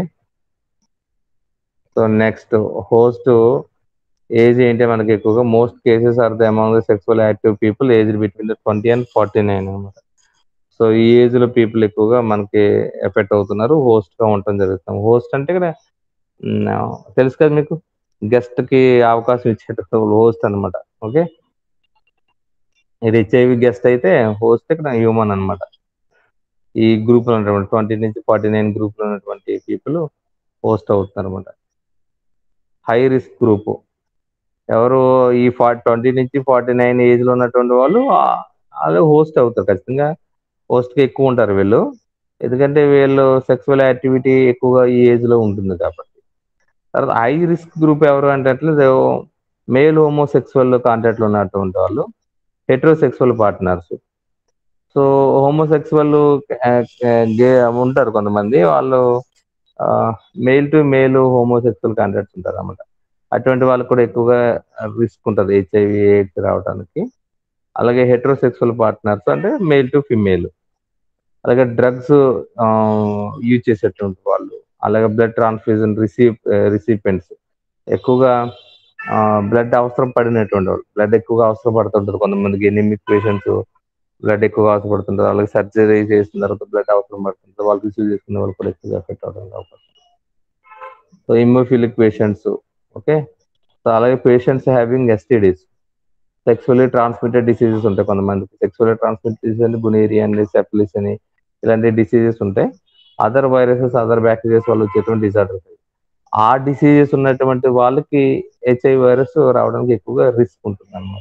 S1: so next host age ఏంటి మనకి ఎక్కువగా most cases are the among the sexual active people age between the twenty and forty nine అనమాట సో ఈ ఏజ్ లో పీపుల్ ఎక్కువగా మనకి ఎఫెక్ట్ అవుతున్నారు హోస్ట్ గా ఉండటం జరుగుతుంది హోస్ట్ అంటే ఇక్కడ మ్, తెలుసు కదా మీకు గెస్ట్ కి అవకాశం ఇచ్చేటప్పుడు హోస్ట్ అన్నమాట ఓకే ఇది హెచ్ఐవి గెస్ట్ అయితే హోస్ట్ ఇక్కడ హ్యూమన్ అన్నమాట ఈ గ్రూప్ లో ఉన్నటువంటి ట్వంటీ నుంచి ఫార్టీ నైన్ గ్రూప్ లో ఉన్నటువంటి పీపుల్ హోస్ట్ అవుతున్నారు అనమాట హై రిస్క్ గ్రూప్ ఎవరు ఈ ఫార్టీ ట్వంటీ నుంచి ఫార్టీ నైన్ ఏజ్ లో ఉన్నటువంటి వాళ్ళు ఆ- వాళ్ళు హోస్ట్ అవుతారు ఖచ్చితంగా host కి ఎక్కువ ఉంటారు వీళ్ళు ఎందుకంటే వీళ్ళు సెక్సువల్ యాక్టివిటీ ఎక్కువగా ఈ ఏజ్ లో ఉంటుంది కాబట్టి తర్వాత హై రిస్క్ గ్రూప్ ఎవరు అంటే మేల్ హోమోసెక్సువల్ కాంటాక్ట్ లో ఉన్నటువంటి వాళ్ళు heterosexual partners so homosexual gay ఉంటారు కొంతమంది వాళ్ళు male to male homosexual contacts ఉంటారు అన్నమాట అటువంటి వాళ్ళకి కూడా ఎక్కువగా రిస్క్ ఉంటుంది హెచ్ఐవి ఎయిడ్స్ రావడానికి అలాగే హెట్రోసెక్సువల్ పార్ట్నర్స్ అంటే మెయిల్ టు ఫిమేల్ అలాగే డ్రగ్స్ యూజ్ చేసేటువంటి వాళ్ళు అలాగే బ్లడ్ ట్రాన్స్ఫ్యూజన్ రిసీవ్ రిసిపెంట్స్ ఎక్కువగా బ్లడ్ అవసరం పడినటువంటి వాళ్ళు బ్లడ్ ఎక్కువగా అవసరం పడుతుంటారు కొంతమందికి ఎనిమిక్ పేషెంట్స్ బ్లడ్ ఎక్కువగా అవసరం పడుతుంటారు అలాగే సర్జరీ చేసిన తర్వాత బ్లడ్ అవసరం పడుతుంటారు వాళ్ళు రిసీవ్ చేసుకునే వాళ్ళు కూడా ఎక్కువగా ఎఫెక్ట్ అవడానికి అవకాశం so haemophilic patients okay so అలాగే patients having STDs sexually transmitted diseases ఉంటాయి కొంతమందికి సెక్సువల్లీ ట్రాన్స్మిటెడ్ డిసీజ్ అని గునేరియా అని సెఫిలిస్ అని ఇలాంటి డిసీజెస్ ఉంటాయి అదర్ వైరసెస్ అదర్ బ్యాక్టీరియాస్ వాళ్ళు వచ్చేటువంటి డిజార్డర్స్ ఆ డిసీజెస్ ఉన్నటువంటి వాళ్ళకి హెచ్ఐవి వైరస్ రావడానికి ఎక్కువగా రిస్క్ ఉంటుంది అనమాట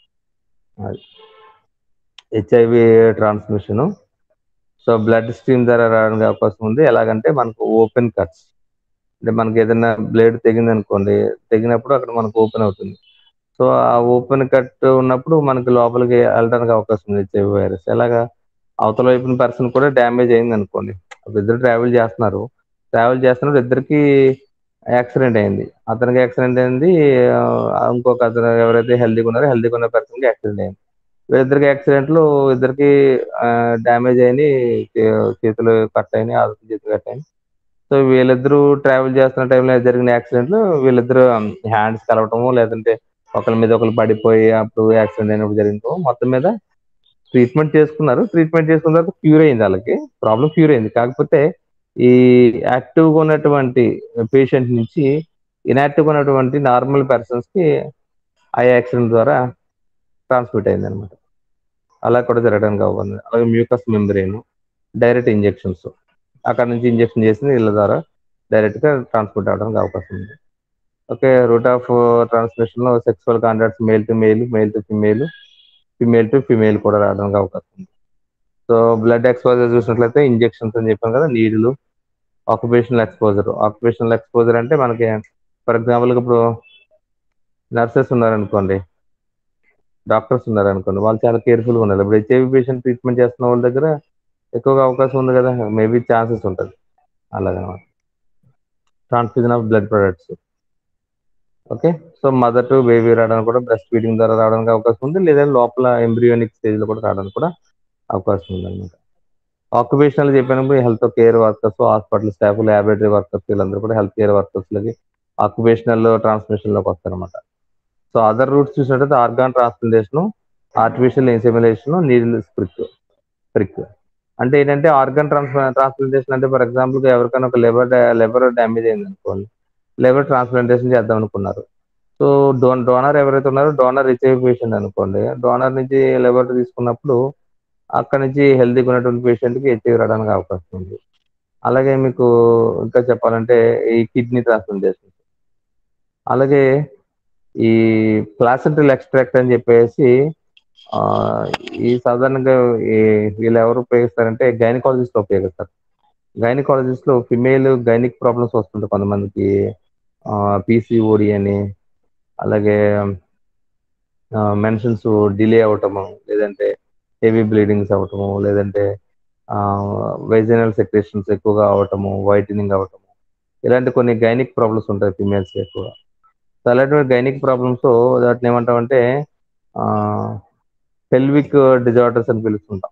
S1: HIV transmission so blood stream ద్వారా రావడానికి అవకాశం ఉంది ఎలాగంటే మనకు ఓపెన్ కట్స్ అంటే మనకి ఏదైనా బ్లేడ్ తెగింది అనుకోండి తెగినప్పుడు అక్కడ మనకు ఓపెన్ అవుతుంది సో ఆ ఓపెన్ కట్ ఉన్నప్పుడు మనకి లోపలికి వెళ్ళడానికి అవకాశం ఉంది హెచ్ఐవి వైరస్ ఎలాగా అవతల వైపున పర్సన్ కూడా డ్యామేజ్ అయింది అనుకోండి ఇద్దరు ట్రావెల్ చేస్తున్నారు ట్రావెల్ చేస్తున్నప్పుడు ఇద్దరికి యాక్సిడెంట్ అయింది అతనికి యాక్సిడెంట్ అయింది ఆ, ఇంకొక అతను ఎవరైతే హెల్దీగా ఉన్నారో హెల్దీగా ఉన్న పర్సన్కి యాక్సిడెంట్ అయింది వీళ్ళిద్దరికి యాక్సిడెంట్ లో ఇద్దరికి డ్యామేజ్ అయింది చే- చేతులు కట్ అయినాయి ఆరోగ్య చేతులు కట్ అయినాయి సో వీళ్ళిద్దరూ ట్రావెల్ చేస్తున్న టైంలో జరిగిన యాక్సిడెంట్ లో వీళ్ళిద్దరు హ్యాండ్స్ కలవటము లేదంటే ఒకరి మీద ఒకరు పడిపోయి అప్పుడు యాక్సిడెంట్ అయినప్పుడు జరిగిందో మొత్తం మీద ట్రీట్మెంట్ చేసుకున్నారు ట్రీట్మెంట్ చేసుకున్న తర్వాత క్యూర్ అయింది వాళ్ళకి ప్రాబ్లం క్యూర్ అయింది కాకపోతే ఈ యాక్టివ్ గా ఉన్నటువంటి పేషెంట్ నుంచి ఇన్యాక్టివ్ గా ఉన్నటువంటి నార్మల్ పర్సన్స్ కి ఆ యాక్సిడెంట్ ద్వారా ట్రాన్స్మిట్ అయింది అనమాట అలా కూడా జరగడానికి అవ్వదు అలాగే మ్యూకస్ మెంబ్రెయిన్ డైరెక్ట్ ఇంజెక్షన్స్ అక్కడ నుంచి ఇంజెక్షన్ చేసింది వీళ్ళ ద్వారా డైరెక్ట్ గా ట్రాన్స్మిట్ అవడానికి అవకాశం ఉంది ఓకే రూట్ ఆఫ్ ట్రాన్స్మిషన్ లో sexual contacts male to male male to female female to female కూడా రావడానికి అవకాశం ఉంది సో బ్లడ్ ఎక్స్పోజర్ చూసినట్లయితే ఇంజెక్షన్స్ అని చెప్పాం కదా నీడులు ఆక్యుపేషనల్ ఎక్స్పోజర్ ఆక్యుపేషనల్ ఎక్స్పోజర్ అంటే మనకి ఫర్ ఎగ్జాంపుల్ ఇప్పుడు నర్సెస్ ఉన్నారనుకోండి డాక్టర్స్ ఉన్నారనుకోండి వాళ్ళు చాలా కేర్ఫుల్గా ఉండాలి ఇప్పుడు హెచ్ఐవి పేషెంట్ ట్రీట్మెంట్ చేస్తున్న వాళ్ళ దగ్గర ఎక్కువగా అవకాశం ఉంది కదా మేబీ ఛాన్సెస్ ఉంటుంది అలాగనమాట transfusion of blood products okay so mother to baby రావడానికి కూడా బ్రెస్ట్ ఫీడింగ్ ద్వారా రావడానికి అవకాశం ఉంది లేదా లోపల ఎంబ్రియోనిక్ స్టేజ్లో కూడా రావడానికి కూడా అవకాశం ఉంది అనమాట ఆక్యుపేషనల్ చెప్పినప్పుడు health care workers hospital staff laboratory workers వీళ్ళందరూ కూడా హెల్త్ కేర్ వర్కర్స్లకి ఆక్యుపేషనల్ ట్రాన్స్మిషన్లోకి వస్తారనమాట సో అదర్ రూట్స్ చూసినట్టయితే organ transplantation artificial insemination needle స్ప్రిక్ స్ప్రిక్ అంటే ఏంటంటే ఆర్గాన్ ట్రాన్స్ ట్రాన్స్ప్లాంటేషన్ అంటే ఫర్ ఎగ్జాంపుల్ ఎవరికైనా ఒక లివర్ లివర్ డ్యామేజ్ అయింది అనుకోండి లివర్ ట్రాన్స్ప్లాంటేషన్ చేద్దాం అనుకున్నారు సో డోన్ డోనర్ ఎవరైతే ఉన్నారో డోనర్ హెచ్ఐవి పేషెంట్ అనుకోండి డోనర్ నుంచి లివర్ తీసుకున్నప్పుడు అక్కడ నుంచి హెల్తీగా ఉన్నటువంటి పేషెంట్కి హెచ్ఐవి రావడానికి అవకాశం ఉంది అలాగే మీకు ఇంకా చెప్పాలంటే ఈ కిడ్నీ ట్రాన్స్ప్లాంటేషన్ అలాగే ఈ ప్లాసెంటల్ ఎక్స్ట్రాక్ట్ అని చెప్పేసి ఆ, ఈ సాధారణంగా ఈ వీళ్ళు ఎవరు ఉపయోగిస్తారంటే గైనకాలజిస్ట్ ఉపయోగిస్తారు గైనకాలజిస్ట్ లో ఫిమేల్ గైనిక్ ప్రాబ్లమ్స్ వస్తుంటాయి కొంతమందికి పీసీఓడి అని అలాగే మెన్షన్స్ డిలే అవటము లేదంటే హెవీ బ్లీడింగ్స్ అవటము లేదంటే వెజనల్ సెక్రేషన్స్ ఎక్కువగా అవటము వైటనింగ్ అవటము ఇలాంటి కొన్ని గైనిక్ ప్రాబ్లమ్స్ ఉంటాయి ఫిమేల్స్ ఎక్కువ సో అలాంటి గైనిక్ ప్రాబ్లమ్స్ వాటిని ఏమంటామంటే పెల్విక్ డిజార్డర్స్ అని పిలుస్తుంటాం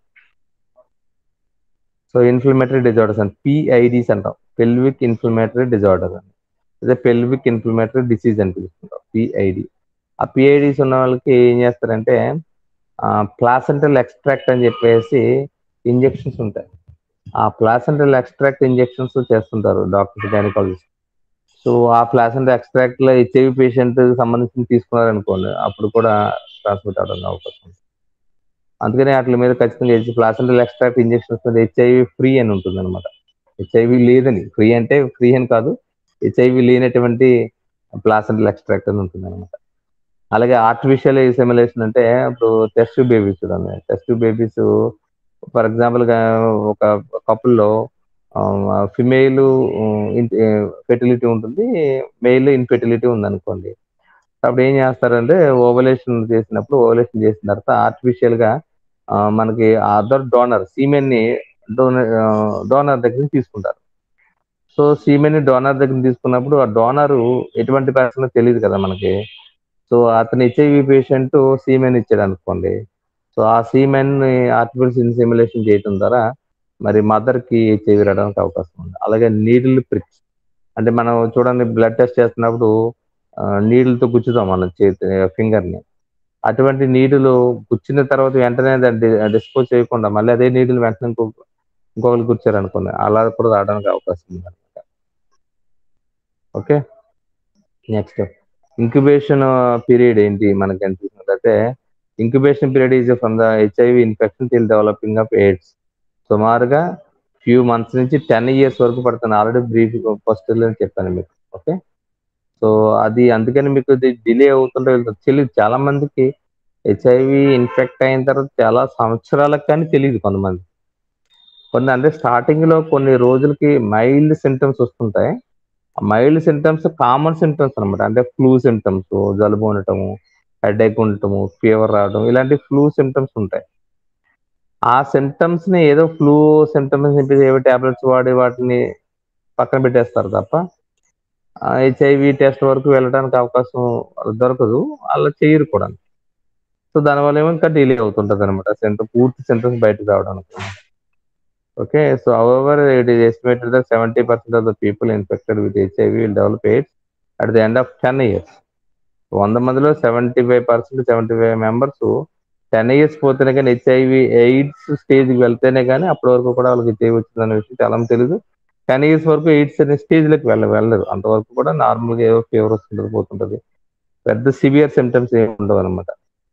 S1: సో ఇన్ఫ్లమేటరీ డిజార్డర్స్ అని పిఐడిస్ అంటాం పెల్విక్ ఇన్ఫ్లమేటరీ డిజార్డర్ అని అదే పెల్విక్ ఇన్ఫ్లమేటరీ డిసీజ్ అని పిలుస్తుంటాం పిఐడి ఆ పిఐడిస్ ఉన్న వాళ్ళకి ఏం చేస్తారంటే ప్లాసెంటల్ ఎక్స్ట్రాక్ట్ అని చెప్పేసి ఇంజెక్షన్స్ ఉంటాయి ఆ ప్లాసెంటల్ ఎక్స్ట్రాక్ట్ ఇంజెక్షన్స్ చేస్తుంటారు డాక్టర్స్ గైనకాలజిస్ట్ సో ఆ ప్లాసెంటల్ ఎక్స్ట్రాక్ట్ లో హెచ్ఐవి పేషెంట్ సంబంధించి తీసుకున్నారనుకోండి అప్పుడు కూడా ట్రాన్స్మిట్ అవడానికి అవకాశం ఉంది అందుకనే వాటి మీద ఖచ్చితంగా ప్లాసెంటల్ ఎక్స్ట్రాక్ట్ ఇంజెక్షన్స్ మీద హెచ్ఐవి ఫ్రీ అని ఉంటుంది అనమాట హెచ్ఐవి లేదని ఫ్రీ అంటే ఫ్రీ అని కాదు హెచ్ఐవి లేనటువంటి ప్లాసెంటల్ ఎక్స్ట్రాక్ట్ అని ఉంటుంది అనమాట అలాగే ఆర్టిఫిషియల్ ఇసెమిలేషన్ అంటే ఇప్పుడు టెస్ట్ బేబీస్ చూడండి టెస్ట్ బేబీస్ ఫర్ ఎగ్జాంపుల్ గా ఒక కపుల్లో ఫిమేల్ ఫెర్టిలిటీ ఉంటుంది మెయిల్ ఇన్ఫెర్టిలిటీ ఉంది అనుకోండి అప్పుడు ఏం చేస్తారంటే ఓవలేషన్ చేసినప్పుడు ఓవలేషన్ చేసిన తర్వాత ఆర్టిఫిషియల్ గా ఆ, మనకి అదర్ డోనర్ సీమెన్ ని డోనర్ డోనర్ దగ్గర నుంచి తీసుకుంటారు సో సీమెన్ ని డోనర్ దగ్గర నుంచి తీసుకున్నప్పుడు ఆ డోనర్ ఎటువంటి పర్సన్ తెలియదు కదా మనకి సో అతను హెచ్ఐవి పేషెంట్ సీమెన్ ఇచ్చాడు అనుకోండి సో ఆ సీమెన్ ని ఆర్టిఫిషియల్ ఇన్సిమిలేషన్ చేయడం ద్వారా మరి మదర్ కి హెచ్ఐవి రావడానికి అవకాశం ఉంది అలాగే నీడిల్ ప్రిక్స్ అంటే మనం చూడండి బ్లడ్ టెస్ట్ చేస్తున్నప్పుడు నీళ్ళతో గుచ్చుతాం మనం చేతి ఫింగర్ ని అటువంటి నీడులు గుచ్చిన తర్వాత వెంటనే దాన్ని డిస్పోజ్ చేయకుండా మళ్ళీ అదే నీడులు వెంటనే ఇంకో ఇంకొకరు గుచ్చారు అనుకోండి అలా కూడా రావడానికి అవకాశం ఉంది అనమాట ఓకే నెక్స్ట్ ఇంక్యుబేషన్ పీరియడ్ ఏంటి మనకి అని చూసినట్లయితే incubation period is from the HIV infection till developing of AIDS సుమారుగా ఫ్యూ మంత్స్ నుంచి టెన్ ఇయర్స్ వరకు పడుతుంది ఆల్రెడీ బ్రీఫ్ ఫస్ట్ చెప్పాను మీకు ఓకే సో అది అందుకని మీకు ఇది డిలే అవుతుంటే తెలియదు చాలా మందికి హెచ్ఐవి ఇన్ఫెక్ట్ అయిన తర్వాత చాలా సంవత్సరాలకు కానీ తెలియదు కొంతమంది కొన్ని అంటే స్టార్టింగ్ లో కొన్ని రోజులకి మైల్డ్ సింటమ్స్ వస్తుంటాయి ఆ మైల్డ్ సింటమ్స్ కామన్ సింటమ్స్ అనమాట అంటే ఫ్లూ సింటమ్స్ జలుబు ఉండటము హెడేక్ ఉండటము ఫీవర్ రావడం ఇలాంటి ఫ్లూ సింటమ్స్ ఉంటాయి ఆ సింటమ్స్ ని ఏదో ఫ్లూ సింటమ్స్ చెప్పేసి ఏవో టాబ్లెట్స్ వాడి వాటిని పక్కన పెట్టేస్తారు తప్ప హెచ్ఐవి టెస్ట్ వరకు వెళ్ళడానికి అవకాశం వాళ్ళకి దొరకదు అలా చేయరు కూడా సో దానివల్ల ఏమో ఇంకా డిలే అవుతుంటది అనమాట సెంటర్ పూర్తి సెంటర్స్ బయటకు రావడానికి okay so our it is estimated that seventy percent of the people infected with HIV will develop AIDS at the end of ten years వంద మందిలో seventy five percent seventy five members ten years పోతేనే కానీ హెచ్ఐవి ఎయిడ్స్ స్టేజ్కి వెళ్తేనే కానీ అప్పటి వరకు కూడా వాళ్ళకి హెచ్ఐవి వచ్చిందనే విషయం చాలా మంది తెలియదు టెన్ ఇయర్స్ వరకు ఎయిడ్స్ అనే స్టేజ్లోకి వెళ్ళ వెళ్ళరు అంతవరకు కూడా నార్మల్గా ఏదో ఫీవర్ వస్తుంటుంది పోతుంటుంది పెద్ద సివియర్ సిమ్టమ్స్ ఏమి ఉండవు అనమాట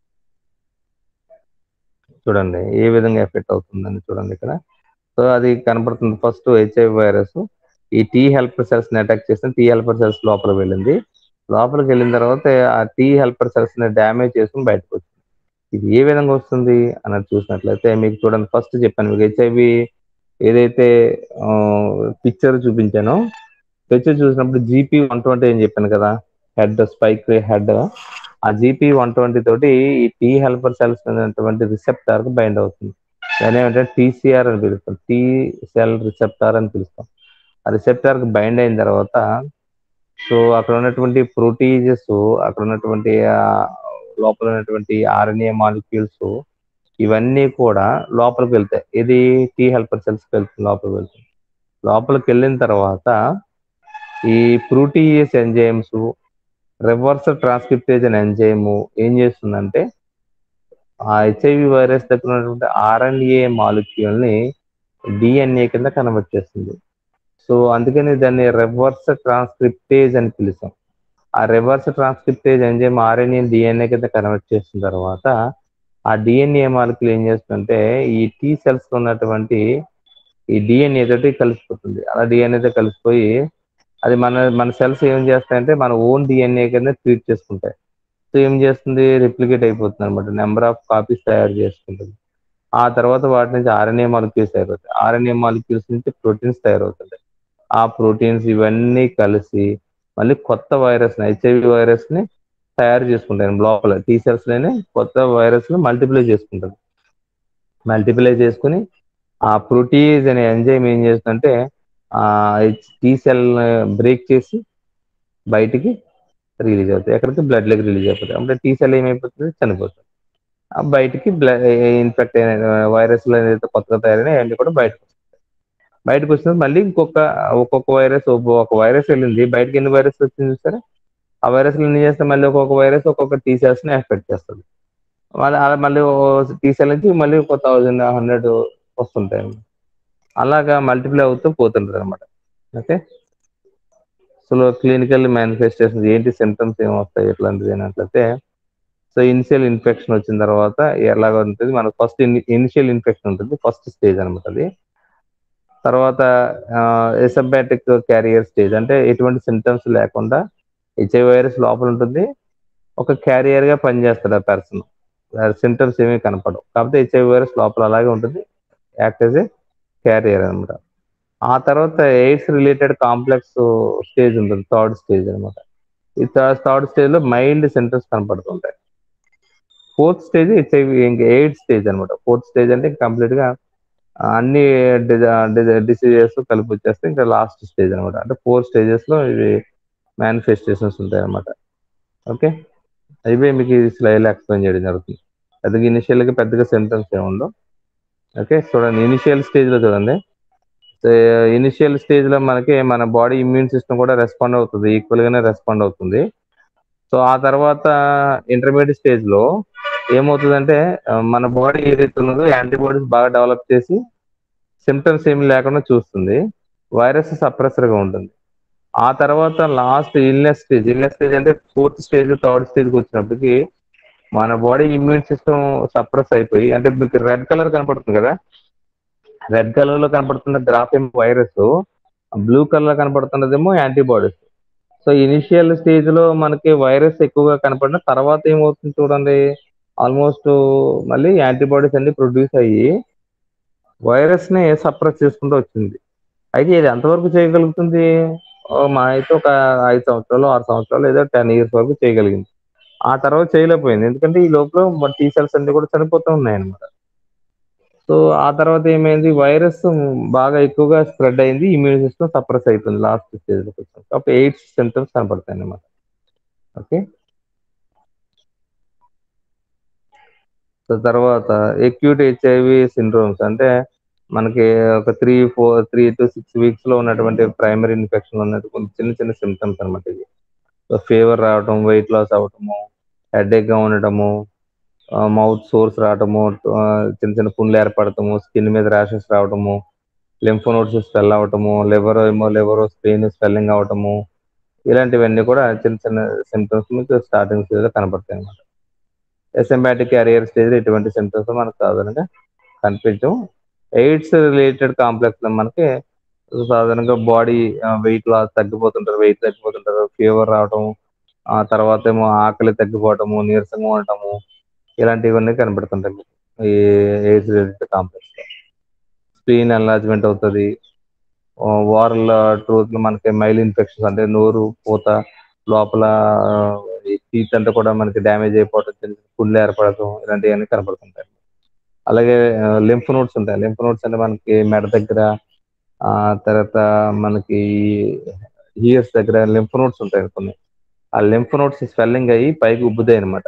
S1: చూడండి ఏ విధంగా ఎఫెక్ట్ అవుతుందని చూడండి ఇక్కడ సో అది కనపడుతుంది ఫస్ట్ హెచ్ఐవి వైరస్ ఈ టీ హెల్పర్ సెల్స్ ని అటాక్ చేసిన టీ హెల్పర్ సెల్స్ లోపలికి వెళ్ళింది లోపలికి వెళ్ళిన తర్వాత ఆ టీ హెల్పర్ సెల్స్ ని డ్యామేజ్ చేసుకుని బయటకు వచ్చింది ఇది ఏ విధంగా వస్తుంది అన్నది చూసినట్లయితే మీకు చూడండి ఫస్ట్ చెప్పాను మీకు హెచ్ఐవి ఏదైతే పిక్చర్ చూపించానో పిక్చర్ చూసినప్పుడు జీపీ వన్ ట్వంటీ అని చెప్పాను కదా హెడ్ స్పైక్ హెడ్ ఆ జీపీ వన్ ట్వంటీ తోటి ఈ టీ హెల్పర్ సెల్స్ అనేటువంటి రిసెప్టార్ కి బైండ్ అవుతుంది దాని ఏమంటే టీసీఆర్ అని పిలుస్తాం టీ సెల్ రిసెప్టార్ అని పిలుస్తాం ఆ రిసెప్టార్ కి బైండ్ అయిన తర్వాత సో అక్కడ ఉన్నటువంటి ప్రోటీజెస్ అక్కడ ఉన్నటువంటి ఆ లోపల ఉన్నటువంటి ఆర్ఎన్ఏ మాలిక్యూల్స్ ఇవన్నీ కూడా లోపలికి వెళ్తాయి ఇది టీ హెల్పర్ సెల్స్ వెళ్తుంది లోపలికి వెళ్తుంది లోపలికి వెళ్ళిన తర్వాత ఈ ప్రోటీయస్ ఎంజైమ్స్ రివర్స్ ట్రాన్స్క్రిప్టేజ్ అనే ఎంజైమ్ ఏం చేస్తుందంటే ఆ హెచ్ఐవి వైరస్ దగ్గర ఉన్నటువంటి ఆర్ఎన్ఏ మాలిక్యూల్ ని డిఎన్ఏ కింద కన్వర్ట్ చేస్తుంది సో అందుకని దాన్ని రివర్స్ ట్రాన్స్క్రిప్టేజ్ అని పిలుస్తాం ఆ reverse transcriptase enzyme RNA DNA కింద కన్వర్ట్ చేసిన తర్వాత ఆ డిఎన్ఏ మాలిక్యూల్ ఏం చేస్తుందంటే ఈ టీ సెల్స్ లో ఉన్నటువంటి ఈ డిఎన్ఏ తోటి కలిసిపోతుంది అలా డిఎన్ఏతో కలిసిపోయి అది మన మన సెల్స్ ఏం చేస్తాయంటే మన ఓన్ డిఎన్ఏ కింద ట్రీట్ చేసుకుంటాయి సో ఏం చేస్తుంది రిప్లికేట్ అయిపోతుంది అనమాట నెంబర్ ఆఫ్ కాపీస్ తయారు చేసుకుంటుంది ఆ తర్వాత వాటి నుంచి ఆర్ఎన్ఏ మాలిక్యూల్స్ తయారవుతాయి ఆర్ఎన్ఏ మాలిక్యూల్స్ నుంచి ప్రోటీన్స్ తయారవుతుంటాయి ఆ ప్రోటీన్స్ ఇవన్నీ కలిసి మళ్ళీ కొత్త వైరస్ హెచ్ఐవి వైరస్ ని తయారు చేసుకుంటాయి లోపల టీ సెల్స్ లోనే కొత్త వైరస్ ని మల్టిప్లై చేసుకుంటుంది మల్టిప్లై చేసుకుని ఆ ప్రోటీజ్ అనే ఎంజైమ్ ఏం చేస్తుందంటే ఆ టీ సెల్ బ్రేక్ చేసి బయటికి రిలీజ్ అవుతాయి ఎక్కడికి బ్లడ్ లెగ్ రిలీజ్ అయిపోతాయి అంటే టీ సెల్ ఏమైపోతుంది చనిపోతుంది ఆ బయటికి బ్లడ్ ఇన్ఫెక్ట్ అయిన వైరస్ ఏదైతే కొత్తగా తయారైనా అవన్నీ కూడా బయటకు వస్తాయి బయటకు వచ్చిన మళ్ళీ ఇంకొక ఒక్కొక్క వైరస్ ఒక వైరస్ వెళ్ళింది బయటకి ఎన్ని వైరస్ వచ్చింది సరే ఆ వైరస్ ఎన్ని చేస్తే మళ్ళీ ఒక్కొక్క వైరస్ ఒక్కొక్క టీ సెల్స్ ని ఎఫెక్ట్ చేస్తుంది మళ్ళీ అలా మళ్ళీ టీ సెల్ నుంచి మళ్ళీ ఒక థౌజండ్ హండ్రెడ్ వస్తుంటాయి అలాగా మల్టిప్లై అవుతూ పోతుంటది అనమాట ఓకే సో క్లినికల్ మేనిఫెస్టేషన్స్ ఏంటి సిమ్టమ్స్ ఏమి వస్తాయి ఎట్లాంటిది అన్నట్లయితే సో ఇనిషియల్ ఇన్ఫెక్షన్ వచ్చిన తర్వాత ఎలాగ ఉంటుంది మనకు ఫస్ట్ ఇనిషియల్ ఇన్ఫెక్షన్ ఉంటుంది ఫస్ట్ స్టేజ్ అనమాట అది తర్వాత ఎసబ్యాటిక్ క్యారియర్ స్టేజ్ అంటే ఎటువంటి సిమ్టమ్స్ లేకుండా హెచ్ఐ వైరస్ లోపల ఉంటుంది ఒక క్యారియర్ గా పనిచేస్తాడు ఆ పర్సన్ సిమ్టమ్స్ ఏమీ కనపడవు కాకపోతే హెచ్ఐ వైరస్ లోపల అలాగే ఉంటుంది యాక్ట్ యాజ్ ఏ క్యారియర్ అనమాట ఆ తర్వాత ఎయిడ్స్ రిలేటెడ్ కాంప్లెక్స్ స్టేజ్ ఉంటుంది థర్డ్ స్టేజ్ అనమాట ఈ థర్డ్ స్టేజ్ లో మైల్డ్ సిమ్టమ్స్ కనపడుతుంటాయి ఫోర్త్ స్టేజ్ హెచ్ఐవి ఇంకా ఎయిడ్ స్టేజ్ అనమాట ఫోర్త్ స్టేజ్ అంటే కంప్లీట్ గా అన్ని డిసీజెస్ కలిపి వచ్చేస్తే ఇంకా లాస్ట్ స్టేజ్ అనమాట అంటే ఫోర్ స్టేజెస్ లో ఇవి మేనిఫెస్టేషన్స్ ఉంటాయి అనమాట ఓకే అయిపోయి మీకు ఈ స్లైడ్ ఎక్స్ప్లెయిన్ చేయడం జరుగుతుంది పెద్దగా ఇనిషియల్ గా పెద్దగా సిమ్టమ్స్ ఏమి ఉండవు ఓకే చూడండి ఇనిషియల్ స్టేజ్ లో చూడండి ఇనిషియల్ స్టేజ్ లో మనకి మన బాడీ ఇమ్యూన్ సిస్టమ్ కూడా రెస్పాండ్ అవుతుంది ఈక్వల్ గానే రెస్పాండ్ అవుతుంది సో ఆ తర్వాత ఇంటర్మీడియట్ స్టేజ్ లో ఏమవుతుందంటే మన బాడీ ఏదైతే ఉన్నదో యాంటీబాడీస్ బాగా డెవలప్ చేసి సిమ్టమ్స్ ఏమి లేకుండా చూస్తుంది వైరస్ సప్రెసర్ గా ఉంటుంది ఆ తర్వాత last illness stage illness stage అంటే ఫోర్త్ స్టేజ్ థర్డ్ స్టేజ్కి వచ్చినప్పటికి మన బాడీ ఇమ్యూన్ సిస్టమ్ సప్రెస్ అయిపోయి అంటే మీకు రెడ్ కలర్ కనపడుతుంది కదా రెడ్ కలర్ లో కనపడుతున్న గ్రాఫ్ ఏమో వైరస్ బ్లూ కలర్ లో కనపడుతున్నదేమో యాంటీబాడీస్ సో ఇనిషియల్ స్టేజ్ లో మనకి వైరస్ ఎక్కువగా కనపడిన తర్వాత ఏమవుతుంది చూడండి ఆల్మోస్ట్ మళ్ళీ యాంటీబాడీస్ అన్ని ప్రొడ్యూస్ అయ్యి వైరస్ ని సప్రెస్ చేసుకుంటూ వచ్చింది అయితే ఇది ఎంతవరకు చేయగలుగుతుంది మా అయితే ఒక ఐదు సంవత్సరాలు ఆరు సంవత్సరాలు లేదా టెన్ ఇయర్స్ వరకు చేయగలిగింది ఆ తర్వాత చేయలేకపోయింది ఎందుకంటే ఈ లోపల టీ సెల్స్ అన్ని కూడా చనిపోతూ ఉన్నాయి అనమాట సో ఆ తర్వాత ఏమైంది వైరస్ బాగా ఎక్కువగా స్ప్రెడ్ అయింది ఇమ్యూన్ సిస్టమ్ సప్రెస్ అయిపోయింది లాస్ట్ స్టేజ్ లోకి వచ్చాం అప్పుడు ఎయిడ్స్ సిమ్టమ్స్ కనపడతాయి అన్నమాట ఓకే సో తర్వాత ఎక్యూట్ హెచ్ఐవి సిండ్రోమ్స్ అంటే మనకి ఒక three four three two six weeks లో ఉన్నటువంటి ప్రైమరీ ఇన్ఫెక్షన్ ఉన్నట్టు కొంచెం చిన్న చిన్న సిమ్టమ్స్ అనమాట ఇది సో ఫీవర్ రావటం వెయిట్ లాస్ అవటము హెడేక్ గా ఉండటము మౌత్ సోర్స్ రావటము చిన్న చిన్న పుండ్లు ఏర్పడటము స్కిన్ మీద ర్యాషెస్ రావటము లింఫోనోడ్స్ స్వెల్ అవటము లివర్ ఏమో లివర్ స్పెయిన్ స్వెల్లింగ్ అవటము ఇలాంటివన్నీ కూడా చిన్న చిన్న సిమ్టమ్స్ మీకు స్టార్టింగ్ స్టేజ్ లో కనపడతాయి అనమాట ఎసెంబాటిక్ క్యారియర్ స్టేజ్ ఎటువంటి సిమ్టమ్స్ మనకు సాధారణంగా కనిపించవు ఎయిడ్స్ రిలేటెడ్ కాంప్లెక్స్ లో మనకి సాధారణంగా బాడీ వెయిట్ లాస్ తగ్గిపోతుంటారు వెయిట్ తగ్గిపోతుంటారు ఫీవర్ రావటం ఆ తర్వాత ఏమో ఆకలి తగ్గిపోవటము నీరసంగా ఉండటము ఇలాంటివన్నీ కనబడుతుంటాయి మీకు ఈ age related complex spleen enlargement అవుతుంది ఓరల్ ట్రూత్ మనకి మైల్ ఇన్ఫెక్షన్స్ అంటే నోరు పూత లోపల టీత్ అంతా కూడా మనకి డ్యామేజ్ అయిపోవడం చిన్న చిన్న పుండ్లు ఏర్పడటం ఇలాంటివన్నీ కనబడుతుంటాయి అలాగే లింఫ్ నోట్స్ ఉంటాయి లింఫ్ నోట్స్ అంటే మనకి మెడ దగ్గర ఆ తర్వాత మనకి ఇయర్స్ దగ్గర లింఫ్ నోట్స్ ఉంటాయి కొన్ని ఆ లింఫ్ నోట్స్ స్వెల్లింగ్ అయ్యి పైకి ఉబ్బుతాయి అనమాట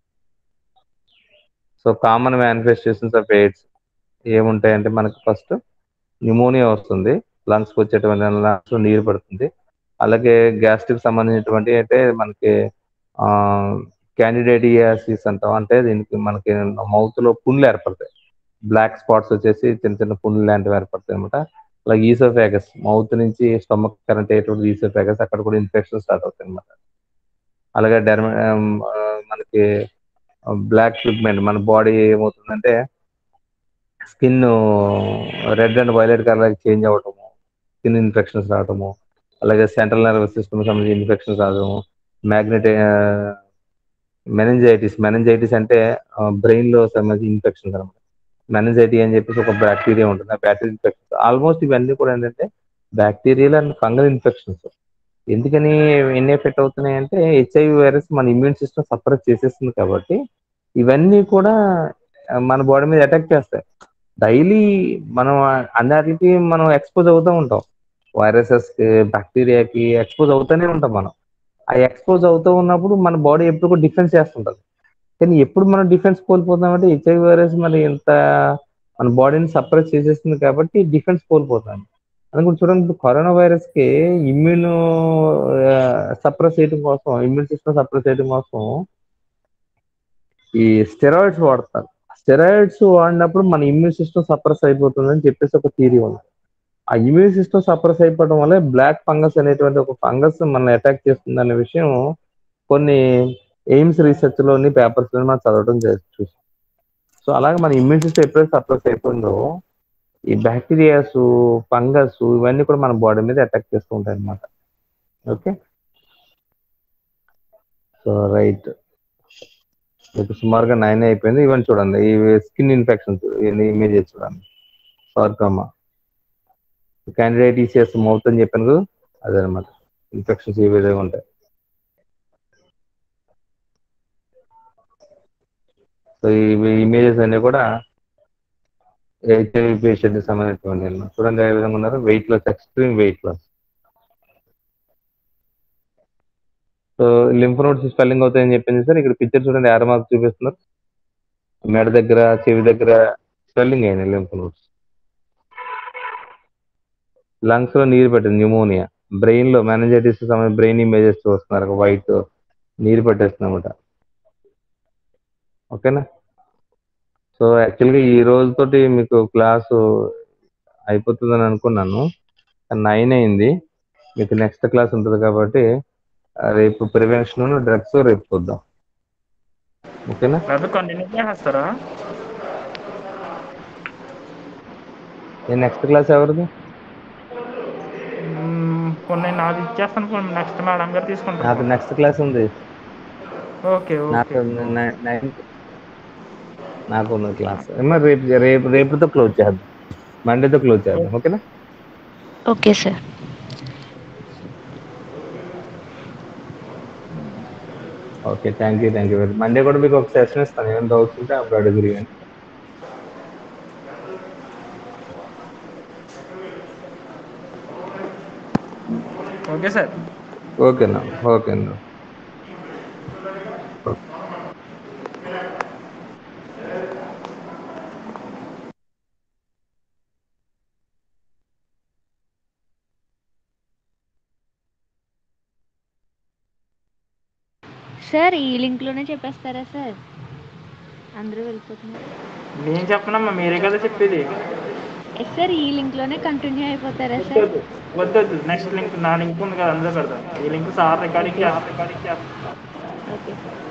S1: so common manifestations of AIDS ఏముంటాయంటే మనకి ఫస్ట్ న్యూమోనియా వస్తుంది లంగ్స్ వచ్చేటువంటి లంగ్స్ నీరు పడుతుంది అలాగే గ్యాస్ట్రిక్ సంబంధించినటువంటి అంటే మనకి క్యాండిడేటియాసిస్ అంటాం అంటే దీనికి మనకి మౌత్ లో పుండ్లు ఏర్పడతాయి బ్లాక్ స్పాట్స్ వచ్చేసి చిన్న చిన్న పుండ్లు లాంటివి ఏర్పడతాయి అనమాట అలాగే ఈసోఫాగస్ మౌత్ నుంచి స్టమక్ కరెంట్ అయ్యేటువంటి ఈసోఫాగస్ అక్కడ కూడా ఇన్ఫెక్షన్ స్టార్ట్ అవుతాయి అనమాట అలాగే డెర్మ మనకి బ్లాక్ పిగ్మెంట్ మన బాడీ ఏమవుతుందంటే skin red and violet colour change అవ్వటము స్కిన్ ఇన్ఫెక్షన్స్ రావటము అలాగే సెంట్రల్ నర్వస్ సిస్టమ్ సంబంధించి ఇన్ఫెక్షన్స్ రావడము మ్యాగ్నెట్ మెనెంజైటిస్ మెనెంజైటిస్ అంటే బ్రెయిన్ లో సంబంధించి ఇన్ఫెక్షన్స్ అనమాట మెనెంజైటీ అని చెప్పేసి ఒక బ్యాక్టీరియా ఉంటుంది ఆ బ్యాక్టీరియా ఇన్ఫెక్షన్స్ ఆల్మోస్ట్ ఇవన్నీ కూడా ఏంటంటే బ్యాక్టీరియల్ అండ్ ఫంగల్ ఇన్ఫెక్షన్స్ ఎందుకని ఎన్ని ఎఫెక్ట్ అవుతున్నాయి అంటే హెచ్ఐవి వైరస్ మన ఇమ్యూన్ సిస్టమ్ సపరేట్ చేసేస్తుంది కాబట్టి ఇవన్నీ కూడా మన బాడీ మీద అటాక్ చేస్తాయి డైలీ మనం అన్నిటికి మనం ఎక్స్పోజ్ అవుతూ ఉంటాం వైరసెస్ కి బ్యాక్టీరియాకి ఎక్స్పోజ్ అవుతూనే ఉంటాం మనం ఆ ఎక్స్పోజ్ అవుతూ ఉన్నప్పుడు మన బాడీ ఎప్పుడు కూడా డిఫెన్స్ చేస్తుంటది కానీ ఎప్పుడు మనం డిఫెన్స్ కోల్పోతామంటే హెచ్ఐవి వైరస్ మరి ఇంత మన బాడీని సపరేట్ చేసేస్తుంది కాబట్టి డిఫెన్స్ కోల్పోతాం అందుకని చూడండి ఇప్పుడు కరోనా వైరస్ కి ఇమ్యూన్ సప్రెస్ చేయడం కోసం ఇమ్యూన్ సిస్టమ్ సప్రెస్ చేయడం కోసం ఈ స్టెరాయిడ్స్ వాడతారు స్టెరాయిడ్స్ వాడినప్పుడు మన ఇమ్యూన్ సిస్టమ్ సప్రెస్ అయిపోతుంది అని చెప్పేసి ఒక థీరీ ఉంది ఆ ఇమ్యూన్ సిస్టమ్ సప్రెస్ అయిపోవడం వల్ల బ్లాక్ ఫంగస్ అనేటువంటి ఒక ఫంగస్ మనల్ని అటాక్ చేస్తుంది అనే విషయం కొన్ని ఎయిమ్స్ రీసెర్చ్ లోని పేపర్స్ లో మనం చదవడం చూసాం సో అలాగే మన ఇమ్యూన్ సిస్టమ్ ఎప్పుడైతే సప్రెస్ అయిపోయిందో ఈ బ్యాక్టీరియాస్ ఫంగస్ ఇవన్నీ కూడా మన బాడీ మీద అటాక్ చేస్తూ ఉంటాయి అన్నమాట ఓకే సో రైట్ ఇప్పుడు సుమారుగా నైన్ అయిపోయింది ఇవన్నీ చూడండి ఈ స్కిన్ ఇన్ఫెక్షన్స్ ఇమేజెస్ చూడండి సార్కమా క్యాండిడేట్ ఈసీఎస్ మౌత్ అని చెప్పాను కదా అదే అనమాట ఇన్ఫెక్షన్స్ ఈ విధంగా ఉంటాయి సో ఈ ఇమేజెస్ అన్ని కూడా హెచ్ఐవి పేషెంట్ సంబంధించినటువంటి చూడండి ఏ విధంగా ఉన్నారు weight loss extreme weight loss so lymph nodes swelling అవుతాయని చెప్పింది సార్ ఇక్కడ పిక్చర్ చూడండి ఆరు మార్క్స్ చూపిస్తున్నారు మెడ దగ్గర చెవి దగ్గర స్వెల్లింగ్ అయినాయి లింఫ్ నోట్స్ లంగ్స్ లో నీరు పెట్టింది న్యూమోనియా బ్రెయిన్ లో మేనేజైటిస్ సంబంధించి బ్రెయిన్ ఇమేజెస్ చూస్తున్నారు వైట్ నీరు పెట్టేస్తుందన్నమాట ఓకేనా సో యాక్చువల్గా ఈ రోజుతోటి మీకు క్లాసు అయిపోతుందని అనుకున్నాను నైన్ అయింది మీకు నెక్స్ట్ క్లాస్ ఉంటుంది కాబట్టి రేపు ప్రివెన్షన్ డ్రగ్స్ రేపు చూద్దాం ఓకేనా
S3: లేకపోతే కంటిన్యూ చేస్తారా
S1: నెక్స్ట్ క్లాస్ ఎవరిది
S3: కొన్ని నాది ఇచ్చేస్తాను కొన్ని నెక్స్ట్ మేడం గారు
S1: నాకు
S3: తీసుకుంటారు
S1: నెక్స్ట్ క్లాస్ ఉంది
S3: ఓకే
S1: నాకు
S3: ఓకే
S1: నైన్ నాకు ఉన్న క్లాస్ మరి రేపు రేపు రేపుతో క్లోజ్ చేద్దాం మండేతో క్లోజ్ చేద్దాం ఓకేనా
S2: okay sir
S1: okay thank you thank you very Monday కూడా మీకు ఒక సెషన్ ఇస్తాను ఏమైనా డౌట్స్ ఉంటే అప్పుడు అడుగురి అని
S3: ఓకే సార్
S1: ఓకేనా ఓకేనా
S2: సార్ ఈ లింక్లోనే చెప్పేస్తారా సార్ అందరూ వెళ్ళిపోతున్నారు
S3: నేను చెప్పనమ్మా మీరే కదా చెప్పేది
S2: ఎస్ సార్ ఈ లింక్లోనే కంటిన్యూ అయిపోతారా సార్
S3: వద్దొద్దు వద్దొద్దు నెక్స్ట్ లింక్ నా లింక్ ఉంది కదా అందులో పెడతాను ఈ లింక్ సార్ రికార్డింగ్ రికార్డింగ్ చేస్తాను
S2: ఓకే సార్